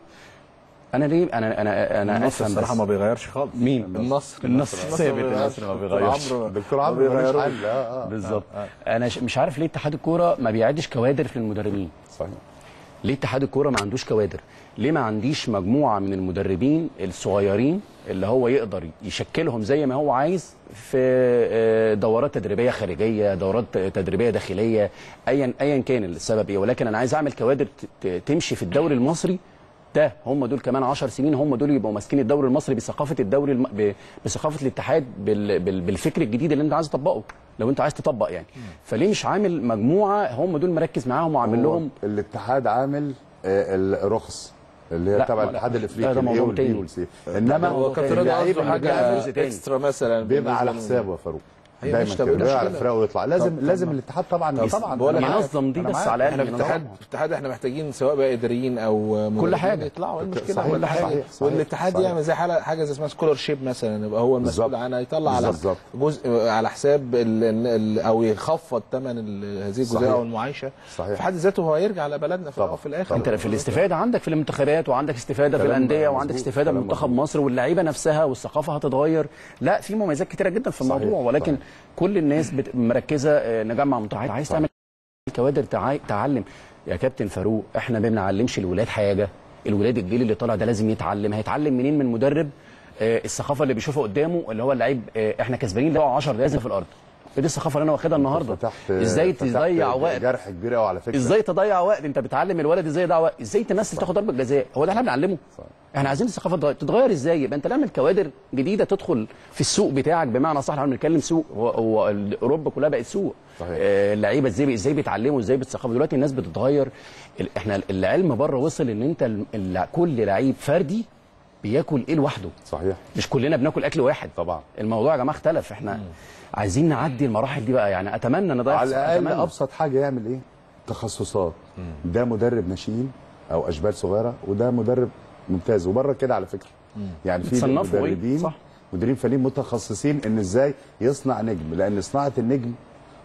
انا ليه انا انا انا النصر افهم الصراحه بس ما بيغيرش خالص مين؟ النصر النصر ثابت ما النصر ما بيغيرش. بيغيرش عمرو دكتور ما عمرو ملوش بيغيروش. حل اه اه بالظبط انا ش- مش عارف ليه اتحاد الكوره ما بيعدش كوادر في المدربين صحيح ليه اتحاد الكوره ما عندوش كوادر ليه ما عنديش مجموعه من المدربين الصغيرين اللي هو يقدر يشكلهم زي ما هو عايز في آه، دورات تدريبيه خارجيه دورات تدريبيه داخليه ايا ايا كان السبب ايه ولكن انا عايز اعمل كوادر ت- ت- تمشي في الدوري المصري ده هم دول كمان 10 سنين هم دول يبقوا ماسكين الدوري المصري بثقافه الدوري الم... ب... بثقافه الاتحاد بال... بال... بالفكر الجديد اللي انت عايز تطبقه لو انت عايز تطبق يعني فليه مش عامل مجموعه هم دول مركز معاهم وعامل هو لهم الاتحاد عامل آه، الرخص اللي هي لا، تبع لا، الاتحاد لا، الافريقي ده موضوع الإيه والبي تاني. والسي. انما هو كابتن رضا اللعيب قصده اللي حاجه بيعمل تاني. اكسترا مثلا بيبقى على بالنسبة حسابه يا فاروق هي دايما مش كده طب- بيبقى على مشكلة. فرقه ويطلع لازم طب- لازم طب- الاتحاد طبعا طبعا بقول لك أنا معاك. ينظم دي أنا بس معاك. على احنا الاقل في الاتحاد في الاتحاد احنا محتاجين سواء بقى اداريين او مدربين حاجة. يطلعوا إيه المشكله صحيح، كل حاجه صحيح، صحيح، والاتحاد صحيح. يعمل زي حاجه حاجه زي اسمها سكولر شيب مثلا يبقى هو المسؤول بالظبط. عنها يطلع على بالظبط. جزء على حساب ال ال او يخفض ثمن ال- هذه الجزئيه صحيح. او المعايشه صحيح. في حد ذاته هو هيرجع لبلدنا في طبعا. الأول وفي الاخر انت في الاستفاده عندك في المنتخبات وعندك استفاده في كلام الانديه مظبوط، وعندك استفاده من كلام منتخب مظبوط. مصر واللعيبه نفسها والثقافه هتتغير لا في مميزات كتيره جدا في الموضوع صحيح، ولكن صحيح. كل الناس بت- مركزه آه، نجمع منتخبات عايز تعمل كوادر تعا- تعلم يا كابتن فاروق احنا ما بنعلمش الولاد حاجه الولاد الجيل اللي طالع ده لازم يتعلم هيتعلم منين من مدرب آه، الثقافه اللي بيشوفها قدامه اللي هو اللعيب آه، احنا كسبانين ده 10 دقايق في الارض هي دي الثقافه اللي انا واخدها النهارده فتحت ازاي فتحت تضيع وقت جرح كبير قوي على فكره ازاي تضيع وقت انت بتعلم الولد ازاي يضيع وقت ازاي تمثل تاخد ضربه جزاء هو ده احنا بنعلمه صح. احنا عايزين الثقافه تتغير. تتغير ازاي يبقى انت تعمل كوادر جديده تدخل في السوق بتاعك بمعنى صح لو بنتكلم سوق هو, هو ال- اوروبا كلها بقت سوق صحيح. آه، اللعيبه ازاي ازاي بيتعلموا ازاي بالثقافه دلوقتي الناس بتتغير ال- احنا العلم بره وصل ان انت ال- ال- كل لعيب فردي بياكل ايه لوحده صحيح مش كلنا بناكل اكل واحد طبعا الموضوع يا جماعه اختلف احنا عايزين نعدي المراحل دي بقى يعني اتمنى نضيع على الاقل أتمنى. ابسط حاجه يعمل ايه تخصصات ده مدرب ناشئين او اشبال صغيره وده مدرب ممتاز وبره كده على فكره يعني في يتصنفوا إيه؟ مدربين صح. مديرين فنيين متخصصين ان ازاي يصنع نجم لان صناعه النجم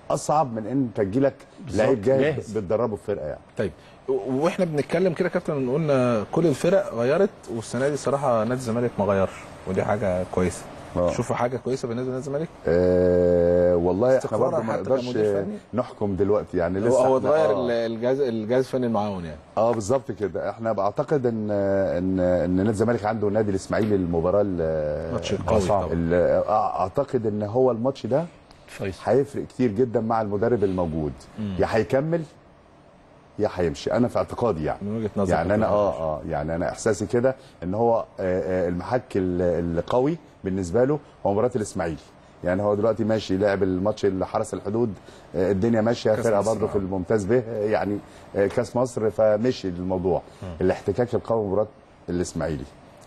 اصعب من ان انت تجيلك لعيب جاهز. جاهز بتدربه في فرقه يعني طيب و- واحنا بنتكلم كده يا كابتن قلنا كل الفرق غيرت والسنه دي الصراحه نادي الزمالك ما غيرش ودي حاجه كويسه آه. شوفوا حاجه كويسه بالنسبه لنادي الزمالك أه والله احنا استقرار برضه ما حتى نقدرش كمدير فني؟ نحكم دلوقتي يعني هو لسه هو إحنا- اتغير آه. ال- الجهاز الجهاز الفني المعاون يعني اه بالظبط كده احنا بعتقد ان ان ان نادي الزمالك عنده نادي الاسماعيلي المباراه ال- ماتش قوي صعب. طبعا ال- آه، اعتقد ان هو الماتش ده فيصل هيفرق كتير جدا مع المدرب الموجود يا هيكمل يا هيمشي انا في اعتقادي يعني من وجهه نظرك يعني انا كابتن اه اه يعني انا احساسي كده ان هو آه، آه، المحك ال- القوي بالنسبه له هو مباراه الاسماعيلي يعني هو دلوقتي ماشي لعب الماتش اللي حرس الحدود آه، الدنيا ماشيه كأس فرقه مصر، برضه آه. في الممتاز به آه، يعني آه، كاس مصر فمشي الموضوع الاحتكاك القوي مباراه الاسماعيلي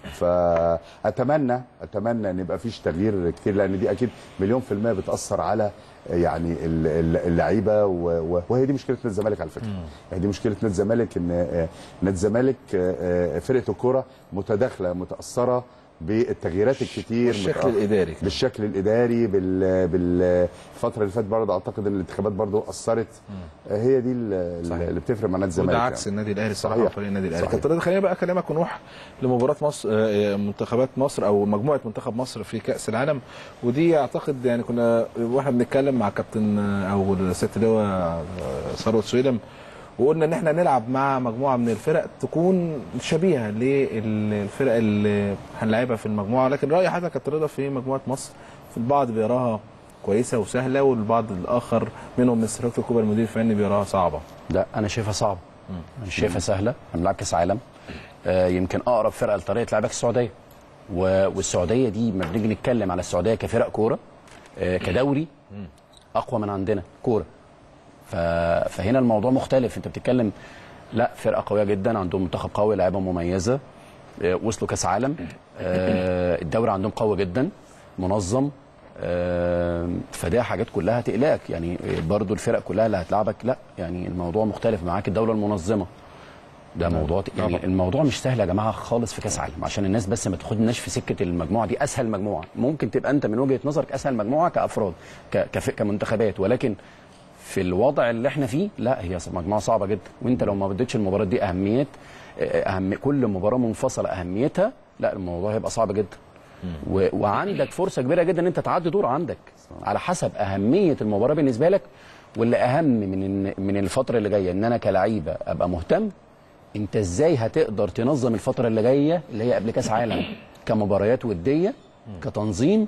فاتمنى اتمنى ان يبقى فيش تغيير كتير لان دي اكيد مليون في الميه بتاثر على يعني ال- ال- اللعيبه و- و- وهي دي مشكله نادي الزمالك على فكره هي دي مشكله نادي الزمالك ان آه، نادي الزمالك آه، آه، فرقه الكوره متداخله متاثره بالتغييرات الكتير بالشكل متأ- الإداري. بالشكل الاداري بال بالفتره اللي فاتت برضه اعتقد ان الانتخابات برضه اثرت آه، هي دي ال- صحيح. اللي بتفرق مع نادي الزمالك وده يعني. عكس النادي الاهلي الصراحه صحيح. وفريق النادي الاهلي صحيح. كابتن رضا خلينا بقى اكلمك ونروح لمباراه مصر آه، منتخبات مصر او مجموعه منتخب مصر في كاس العالم ودي اعتقد يعني كنا واحنا بنتكلم مع كابتن آه، او الست لواء آه، ثروت سويلم وقلنا ان احنا نلعب مع مجموعه من الفرق تكون شبيهه للفرق اللي هنلعبها في المجموعه لكن راي حضرتك يا كابتن رضا في مجموعه مصر في البعض بيراها كويسه وسهله والبعض الاخر منهم مستر هيكتور كوبر المدير الفني بيراها صعبه لا انا شايفها صعبه انا شايفها سهله هنلعب كاس عالم آه يمكن اقرب فرقه لطريقه لعبك السعوديه و- والسعوديه دي لما بنيجي نتكلم على السعوديه كفرق كوره آه كدوري اقوى من عندنا كوره ف... فهنا الموضوع مختلف انت بتتكلم لا فرقه قويه جدا عندهم منتخب قوي لعيبه مميزه آه، وصلوا كاس عالم آه، الدوري عندهم قوي جدا منظم آه، فده حاجات كلها تقلقك يعني آه، برضو الفرق كلها اللي هتلعبك لا يعني الموضوع مختلف معاك الدوله المنظمه ده موضوع ت- يعني الموضوع مش سهل يا جماعه خالص في كاس عالم عشان الناس بس ما تاخدناش في سكه المجموعه دي اسهل مجموعه ممكن تبقى انت من وجهه نظرك اسهل مجموعه كافراد ك- كف- كمنتخبات ولكن في الوضع اللي احنا فيه لا هي مجموعه صعبه جدا وانت لو ما بديتش المباراه دي اهميه اهم كل مباراه منفصله اهميتها لا الموضوع هيبقى صعب جدا و... وعندك فرصه كبيره جدا ان انت تعدي دور عندك على حسب اهميه المباراه بالنسبه لك واللي اهم من إن- من الفتره اللي جايه ان انا كلعيبه ابقى مهتم انت ازاي هتقدر تنظم الفتره اللي جايه اللي هي قبل كاس عالم كمباريات وديه كتنظيم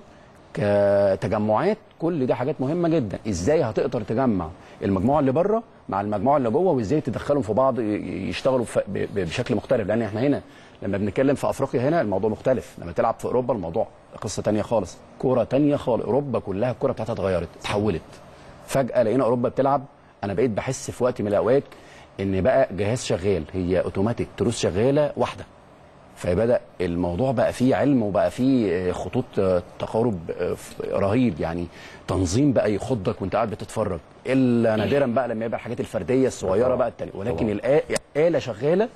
كتجمعات كل دي حاجات مهمه جدا ازاي هتقدر تجمع المجموعه اللي بره مع المجموعه اللي جوه وازاي تدخلهم في بعض ي- يشتغلوا ف- ب- ب- بشكل مختلف لان احنا هنا لما بنتكلم في افريقيا هنا الموضوع مختلف لما تلعب في اوروبا الموضوع قصه تانية خالص كوره تانية خالص اوروبا كلها الكوره بتاعتها اتغيرت اتحولت فجاه لقينا اوروبا بتلعب انا بقيت بحس في وقت من الاوقات ان بقى جهاز شغال هي اوتوماتيك تروس شغاله واحده فبدا الموضوع بقى فيه علم وبقى فيه خطوط تقارب رهيب يعني تنظيم بقى يخضك وانت قاعد بتتفرج الا نادرا بقى لما يبقى الحاجات الفرديه الصغيره بقى التانية ولكن الآ- الاله شغاله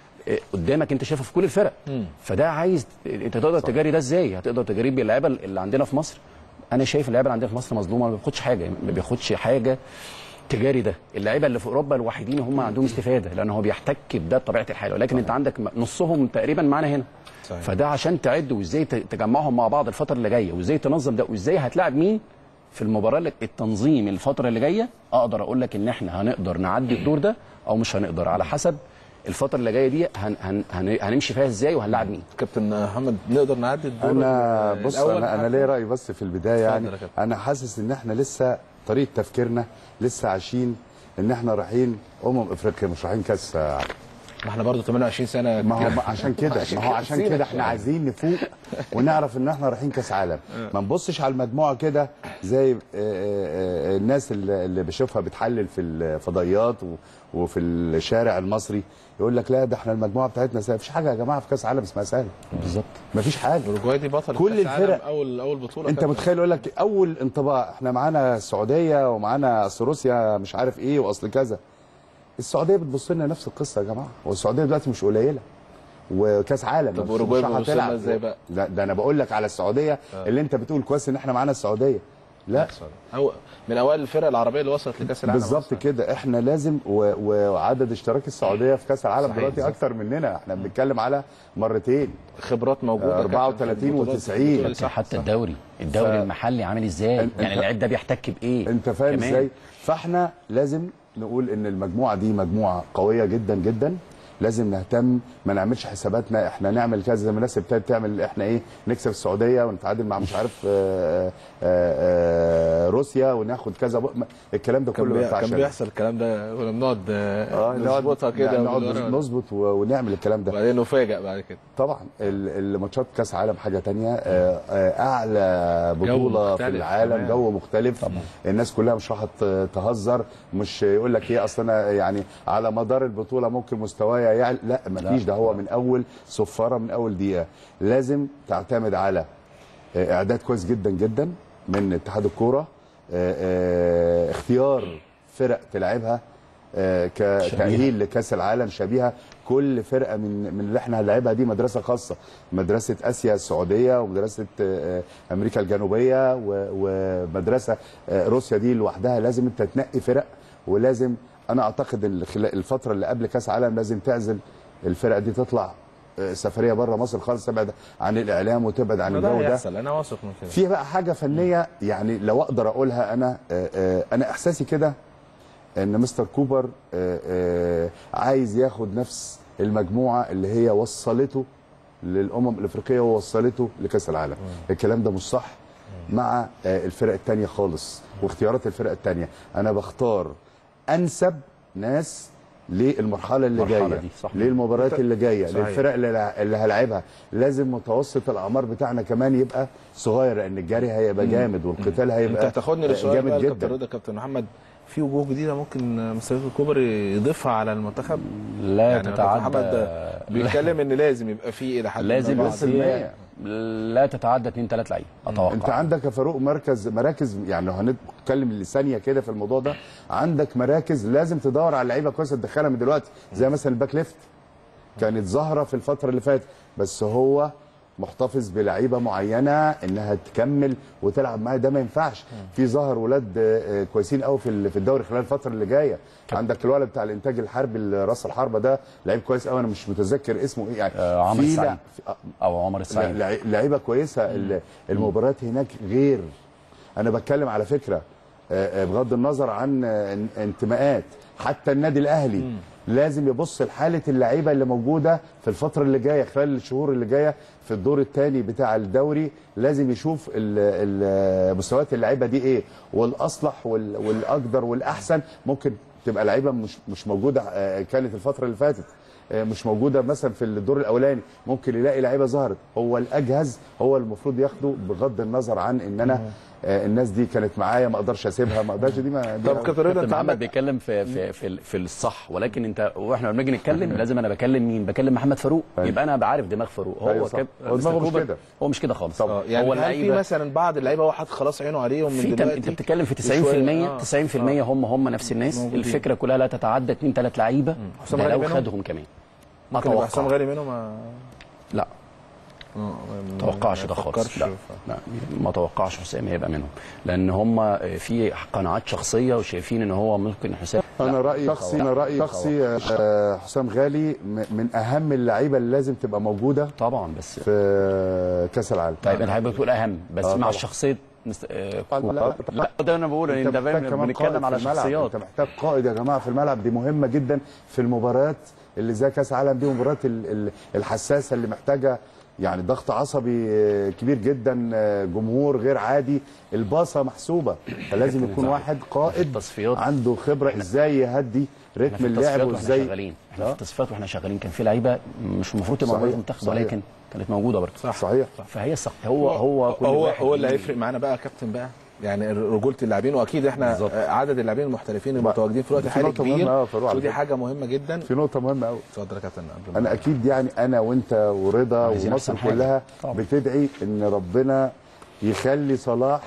قدامك انت شايفها في كل الفرق فده عايز انت تقدر تجاري ده ازاي هتقدر تجاري باللعيبه اللي عندنا في مصر انا شايف اللعيبه اللي عندنا في مصر مظلومه ما بياخدش حاجه ما بياخدش حاجه تجاري ده اللعيبه اللي في اوروبا الوحيدين هم عندهم استفاده لان هو بيحتك بده بطبيعه الحال ولكن انت عندك نصهم تقريبا معانا هنا صحيح. فده عشان تعد وازاي ت- تجمعهم مع بعض الفتره اللي جايه وازاي تنظم ده وازاي هتلاعب مين في المباراه اللي التنظيم الفتره اللي جايه اقدر اقول لك ان احنا هنقدر نعدي الدور ده او مش هنقدر على حسب الفتره اللي جايه دي هن هن هن هنمشي فيها ازاي وهنلاعب مين كابتن محمد نقدر نعدي الدور انا ال- بص الأول انا انا معاك؟ ليا راي بس في البدايه يعني اتفضل يا كابتن. انا حاسس ان احنا لسه طريقه تفكيرنا لسه عايشين ان احنا رايحين امم افريقيا مش رايحين كاس عالم. ما احنا برضه 28 سنه ما هو عشان كده ما هو عشان كده احنا عايزين نفوق ونعرف ان احنا رايحين كاس عالم ما نبصش على المجموعه كده زي آه، آه، آه، الناس اللي اللي بشوفها بتحلل في الفضائيات و- وفي الشارع المصري يقول لك لا ده احنا المجموعه بتاعتنا سهله مفيش حاجه يا جماعه في كاس عالم اسمها سهله بالظبط مفيش حاجه الاوروجواي دي بطل كل كأس عالم الفرق. اول اول بطوله انت كابتن. متخيل يقول لك اول انطباع احنا معانا السعوديه ومعانا اصل روسيا مش عارف ايه واصل كذا السعوديه بتبص لنا نفس القصه يا جماعه والسعوديه دلوقتي مش قليله وكاس عالم طب مش- أوروجواي مش بيوصلنا هتلعب. ازاي بقى؟ لا ده انا بقول لك على السعوديه اللي انت بتقول كويس ان احنا معانا السعوديه لا او من اوائل الفرق العربيه اللي وصلت لكاس العالم بالظبط أصلاً. كده احنا لازم و... وعدد اشتراك السعوديه في كاس العالم صحيح، دلوقتي بالظبط. اكتر مننا احنا بنتكلم على مرتين خبرات موجوده 34 كابتن في البطولات- و90. البطولات، كابتن صح، حتى صح. الدوري الدوري ف- المحلي عامل ازاي أنت- يعني اللعيب ده بيحتك بايه انت فاهم كمان. ازاي فاحنا لازم نقول ان المجموعه دي مجموعه قويه جدا جدا لازم نهتم ما نعملش حساباتنا احنا نعمل كذا زي ما الناس ابتدت تعمل احنا ايه نكسب السعوديه ونتعادل مع مش عارف آه، آه، آه، روسيا وناخد كذا بق- ما- الكلام ده كان, كله ما بي... ينفعش كان بيحصل الكلام ده كنا بنقعد اه آه، نقعد نظبطها كده يعني نقعد بالورقة. نظبط و- ونعمل الكلام ده وبعدين نفاجئ بعد كده طبعا ال- الماتشات كاس عالم حاجه تانية آه، آه، اعلى بطوله في مختلف العالم كمان. جو مختلف طبعا. الناس كلها مش راح ت- تهزر مش يقول لك ايه اصل انا يعني على مدار البطوله ممكن مستوايا يعلى لا مفيش ده هو من اول صفاره من اول دقيقه لازم تعتمد على آه، اعداد كويس جدا جدا من اتحاد الكوره آه، آه، اختيار فرق تلعبها آه، كتأهيل لكأس العالم شبيهة كل فرقة من من اللي احنا هنلعبها دي مدرسة خاصة مدرسة آسيا السعودية ومدرسة آه، أمريكا الجنوبية و- ومدرسة آه، روسيا دي لوحدها لازم انت تنقي فرق ولازم أنا أعتقد إن خلال الفترة اللي قبل كأس العالم لازم تعزل الفرق دي تطلع آه، سفرية بره مصر خالص تبعد عن الإعلام وتبعد عن ده الجو ده هيحصل انا واثق من كده في بقى حاجه فنيه يعني لو اقدر اقولها انا آه، آه، انا احساسي كده ان مستر كوبر آه، آه، عايز ياخد نفس المجموعه اللي هي وصلته للامم الافريقيه ووصلته لكاس العالم الكلام ده مش صح مع آه، الفرق التانية خالص واختيارات الفرق التانية انا بختار انسب ناس للمرحله اللي المرحلة جايه دي، صح. للمباريات اللي جايه صحيح. للفرق اللي اللي هلعبها لازم متوسط الاعمار بتاعنا كمان يبقى صغير لان الجري هيبقى جامد والقتال انت هيبقى هتاخدني للسؤال جامد بقى كابتن جدا رضا كابتن محمد في وجوه جديده ممكن مستر كوبر يضيفها على المنتخب لا يعني كابتن تتعدى محمد بيتكلم ان لازم يبقى في الى حد ما لازم بعض. بس هي لا تتعدى 2 3 لعيبه اتوقع انت عندك يا فاروق مركز مراكز يعني لو هنتكلم لثانيه كده في الموضوع ده عندك مراكز لازم تدور على لعيبه كويسه تدخلها من دلوقتي زي مثلا الباك ليفت كانت ظاهره في الفتره اللي فاتت بس هو محتفظ بلعيبه معينه انها تكمل وتلعب معاه ده ما ينفعش في ظهر ولاد آه، آه، كويسين قوي في ال- في الدوري خلال الفتره اللي جايه عندك الولد بتاع الانتاج الحربي اللي راس الحربه ده لعيب كويس قوي انا مش متذكر اسمه ايه يعني آه، عمرو في السعيد. لع- في- آه، او عمر لا- السعيد لع- لعيبه كويسه ال- المباريات هناك غير انا بتكلم على فكره آه، آه، بغض النظر عن آه، ان- انتماءات حتى النادي الاهلي لازم يبص لحاله اللعيبه اللي موجوده في الفتره اللي جايه خلال الشهور اللي جايه في الدور الثاني بتاع الدوري لازم يشوف ال- ال- مستويات اللعيبه دي ايه والاصلح وال- والاقدر والاحسن ممكن تبقى لعيبه مش مش موجوده آه، كانت الفتره اللي فاتت آه، مش موجوده مثلا في الدور الاولاني ممكن يلاقي لعيبه ظهرت هو الاجهز هو المفروض ياخده بغض النظر عن ان انا آه، الناس دي كانت معايا ما اقدرش اسيبها ما اقدرش دي ما دي طب كابتن رضا كابتن انت محمد عندك بيتكلم في في في, في الصح ولكن انت واحنا لما نيجي نتكلم لازم انا بكلم مين؟ بكلم محمد فاروق أيوة. يبقى انا بعرف دماغ فاروق هو أيوة صح. كاب- هو مستر دماغه مش كوبر كده. هو مش كده خالص اه يعني هو هل في اللعيبه مثلا بعض اللعيبه هو حاطط خلاص عينه عليهم من في تم... دلوقتي انت بتتكلم في 90% وشوية- آه. 90% هم هم نفس الناس موجودين. الفكره كلها لا تتعدى 2 3 لعيبه حسام ده غالي لو منهم؟ خدهم كمان ممكن يبقى حسام غالي منهم ما لا اه ما توقعش ده خالص فكرش لا. ف- لا ما توقعش حسام هيبقى منهم لان هم في قناعات شخصيه وشايفين ان هو ممكن حسام انا لا. رايي شخصي انا رايي شخصي آه، حسام غالي م- من اهم اللعيبه اللي لازم تبقى موجوده طبعا بس في كاس العالم طيب انت حضرتك بتقول اهم بس آه، مع طبعا. الشخصيه مست... آه، لا، لا، لا, لا ده انا بقول ان انت محتاج فاهم كمان بنتكلم قائد على في الملعب. شخصيات انت محتاج قائد يا جماعه في الملعب دي مهمه جدا في المباريات اللي زي كاس العالم دي المباريات ال- ال- الحساسه اللي محتاجه يعني ضغط عصبي آه، كبير جدا آه، جمهور غير عادي الباصه محسوبه فلازم يكون واحد قائد التصفيات عنده خبره ازاي يهدي احنا رتم في اللعب التصفيات واحنا وازاي شغالين احنا آه. في التصفيات واحنا شغالين كان في لعيبه مش المفروض تبقى صحيح، موجوده في المنتخب صحيح. ولكن كانت موجوده برضه صح. صحيح فهي صح هو هو كل هو واحد هو اللي ليه- هيفرق معانا بقى يا كابتن بقى يعني رجوله اللاعبين واكيد احنا بالظبط. آه، عدد اللاعبين المحترفين المتواجدين في الوقت في الحالي نقطة مهمة كبير أوي فاروق على ودي فكرة. حاجه مهمه جدا في نقطه مهمه قوي اتفضل يا كابتن قبل ما- انا اكيد يعني انا وانت ورضا عايزين ومصر أحسن حاجة. كلها طبعا. بتدعي ان ربنا يخلي صلاح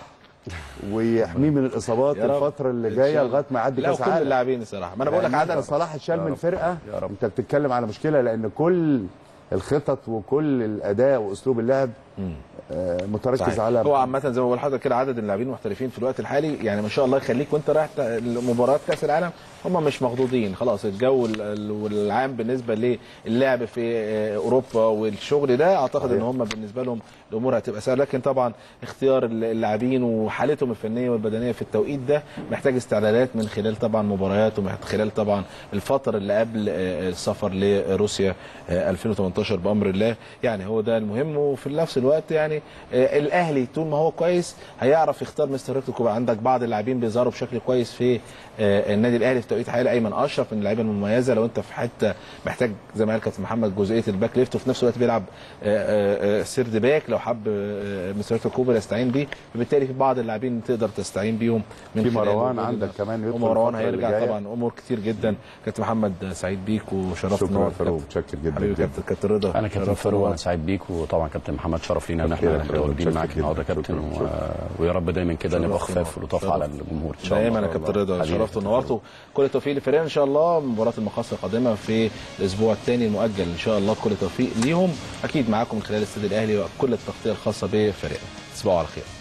ويحميه من الاصابات يا رب. الفتره اللي إن جايه شاء الله. لغايه ما يعدي لا كاس وكل العالم اللاعبين الصراحه ما انا بقول لك لأن أنت عدد صلاح اتشال من رب. الفرقه يا رب. انت بتتكلم على مشكله لان كل الخطط وكل الاداء واسلوب اللعب آه، متركز صحيح. على هو عامة زي ما بقول لحضرتك كده عدد اللاعبين المحترفين في الوقت الحالي يعني ما شاء الله يخليك وانت رايح ت- مباراة كأس العالم هم مش مخضوضين خلاص الجو ال- ال- والعام بالنسبة للعب في آه، أوروبا والشغل ده أعتقد إن هم بالنسبة لهم الأمور هتبقى سهلة لكن طبعا اختيار اللاعبين وحالتهم الفنية والبدنية في التوقيت ده محتاج استعدادات من خلال طبعا مباريات ومن خلال طبعا الفترة اللي قبل آه، السفر لروسيا آه، 2018 بأمر الله يعني هو ده المهم وفي نفس الوقت يعني آه، الاهلي طول ما هو كويس هيعرف يختار مستر هيكتور كوبا عندك بعض اللاعبين بيظهروا بشكل كويس في آه، النادي الاهلي في توقيت حالي ايمن اشرف من اللعيبه المميزه لو انت في حته محتاج زي ما قال كابتن محمد جزئيه الباك ليفت وفي نفس الوقت بيلعب آه، آه، سيرد باك لو حب آه، مستر هيكتور كوبا يستعين بيه فبالتالي في بعض اللاعبين تقدر تستعين بيهم من في خلال مروان وجود عندك ده. كمان يدخل ومروان الفترة اللي هيرجع جاية. طبعا امور كتير جدا كابتن محمد سعيد بيك وشرفت شكرا نور فاروق متشكر جدا حبيبي جدا كابتن كابتن رضا انا كابتن شرفت فاروق نور. انا سعيد بيك وطبعا كابتن محمد شرف لينا ان شكرا احنا يا موجودين فندم. معاك شكرا النهارده جدا. كابتن شكرا. و... ويا رب دايما كده نبقى شرفت خفاف ولطاف شرفت. على الجمهور ان شاء الله دايما يا كابتن رضا حبيبي. شرفت ونورت كل التوفيق لفريقنا ان شاء الله مباراه المقاصه القادمه في الاسبوع الثاني المؤجل ان شاء الله كل التوفيق ليهم اكيد معاكم من خلال استاد الاهلي وكل التغطيه الخاصه بفريقنا تصبحوا على خير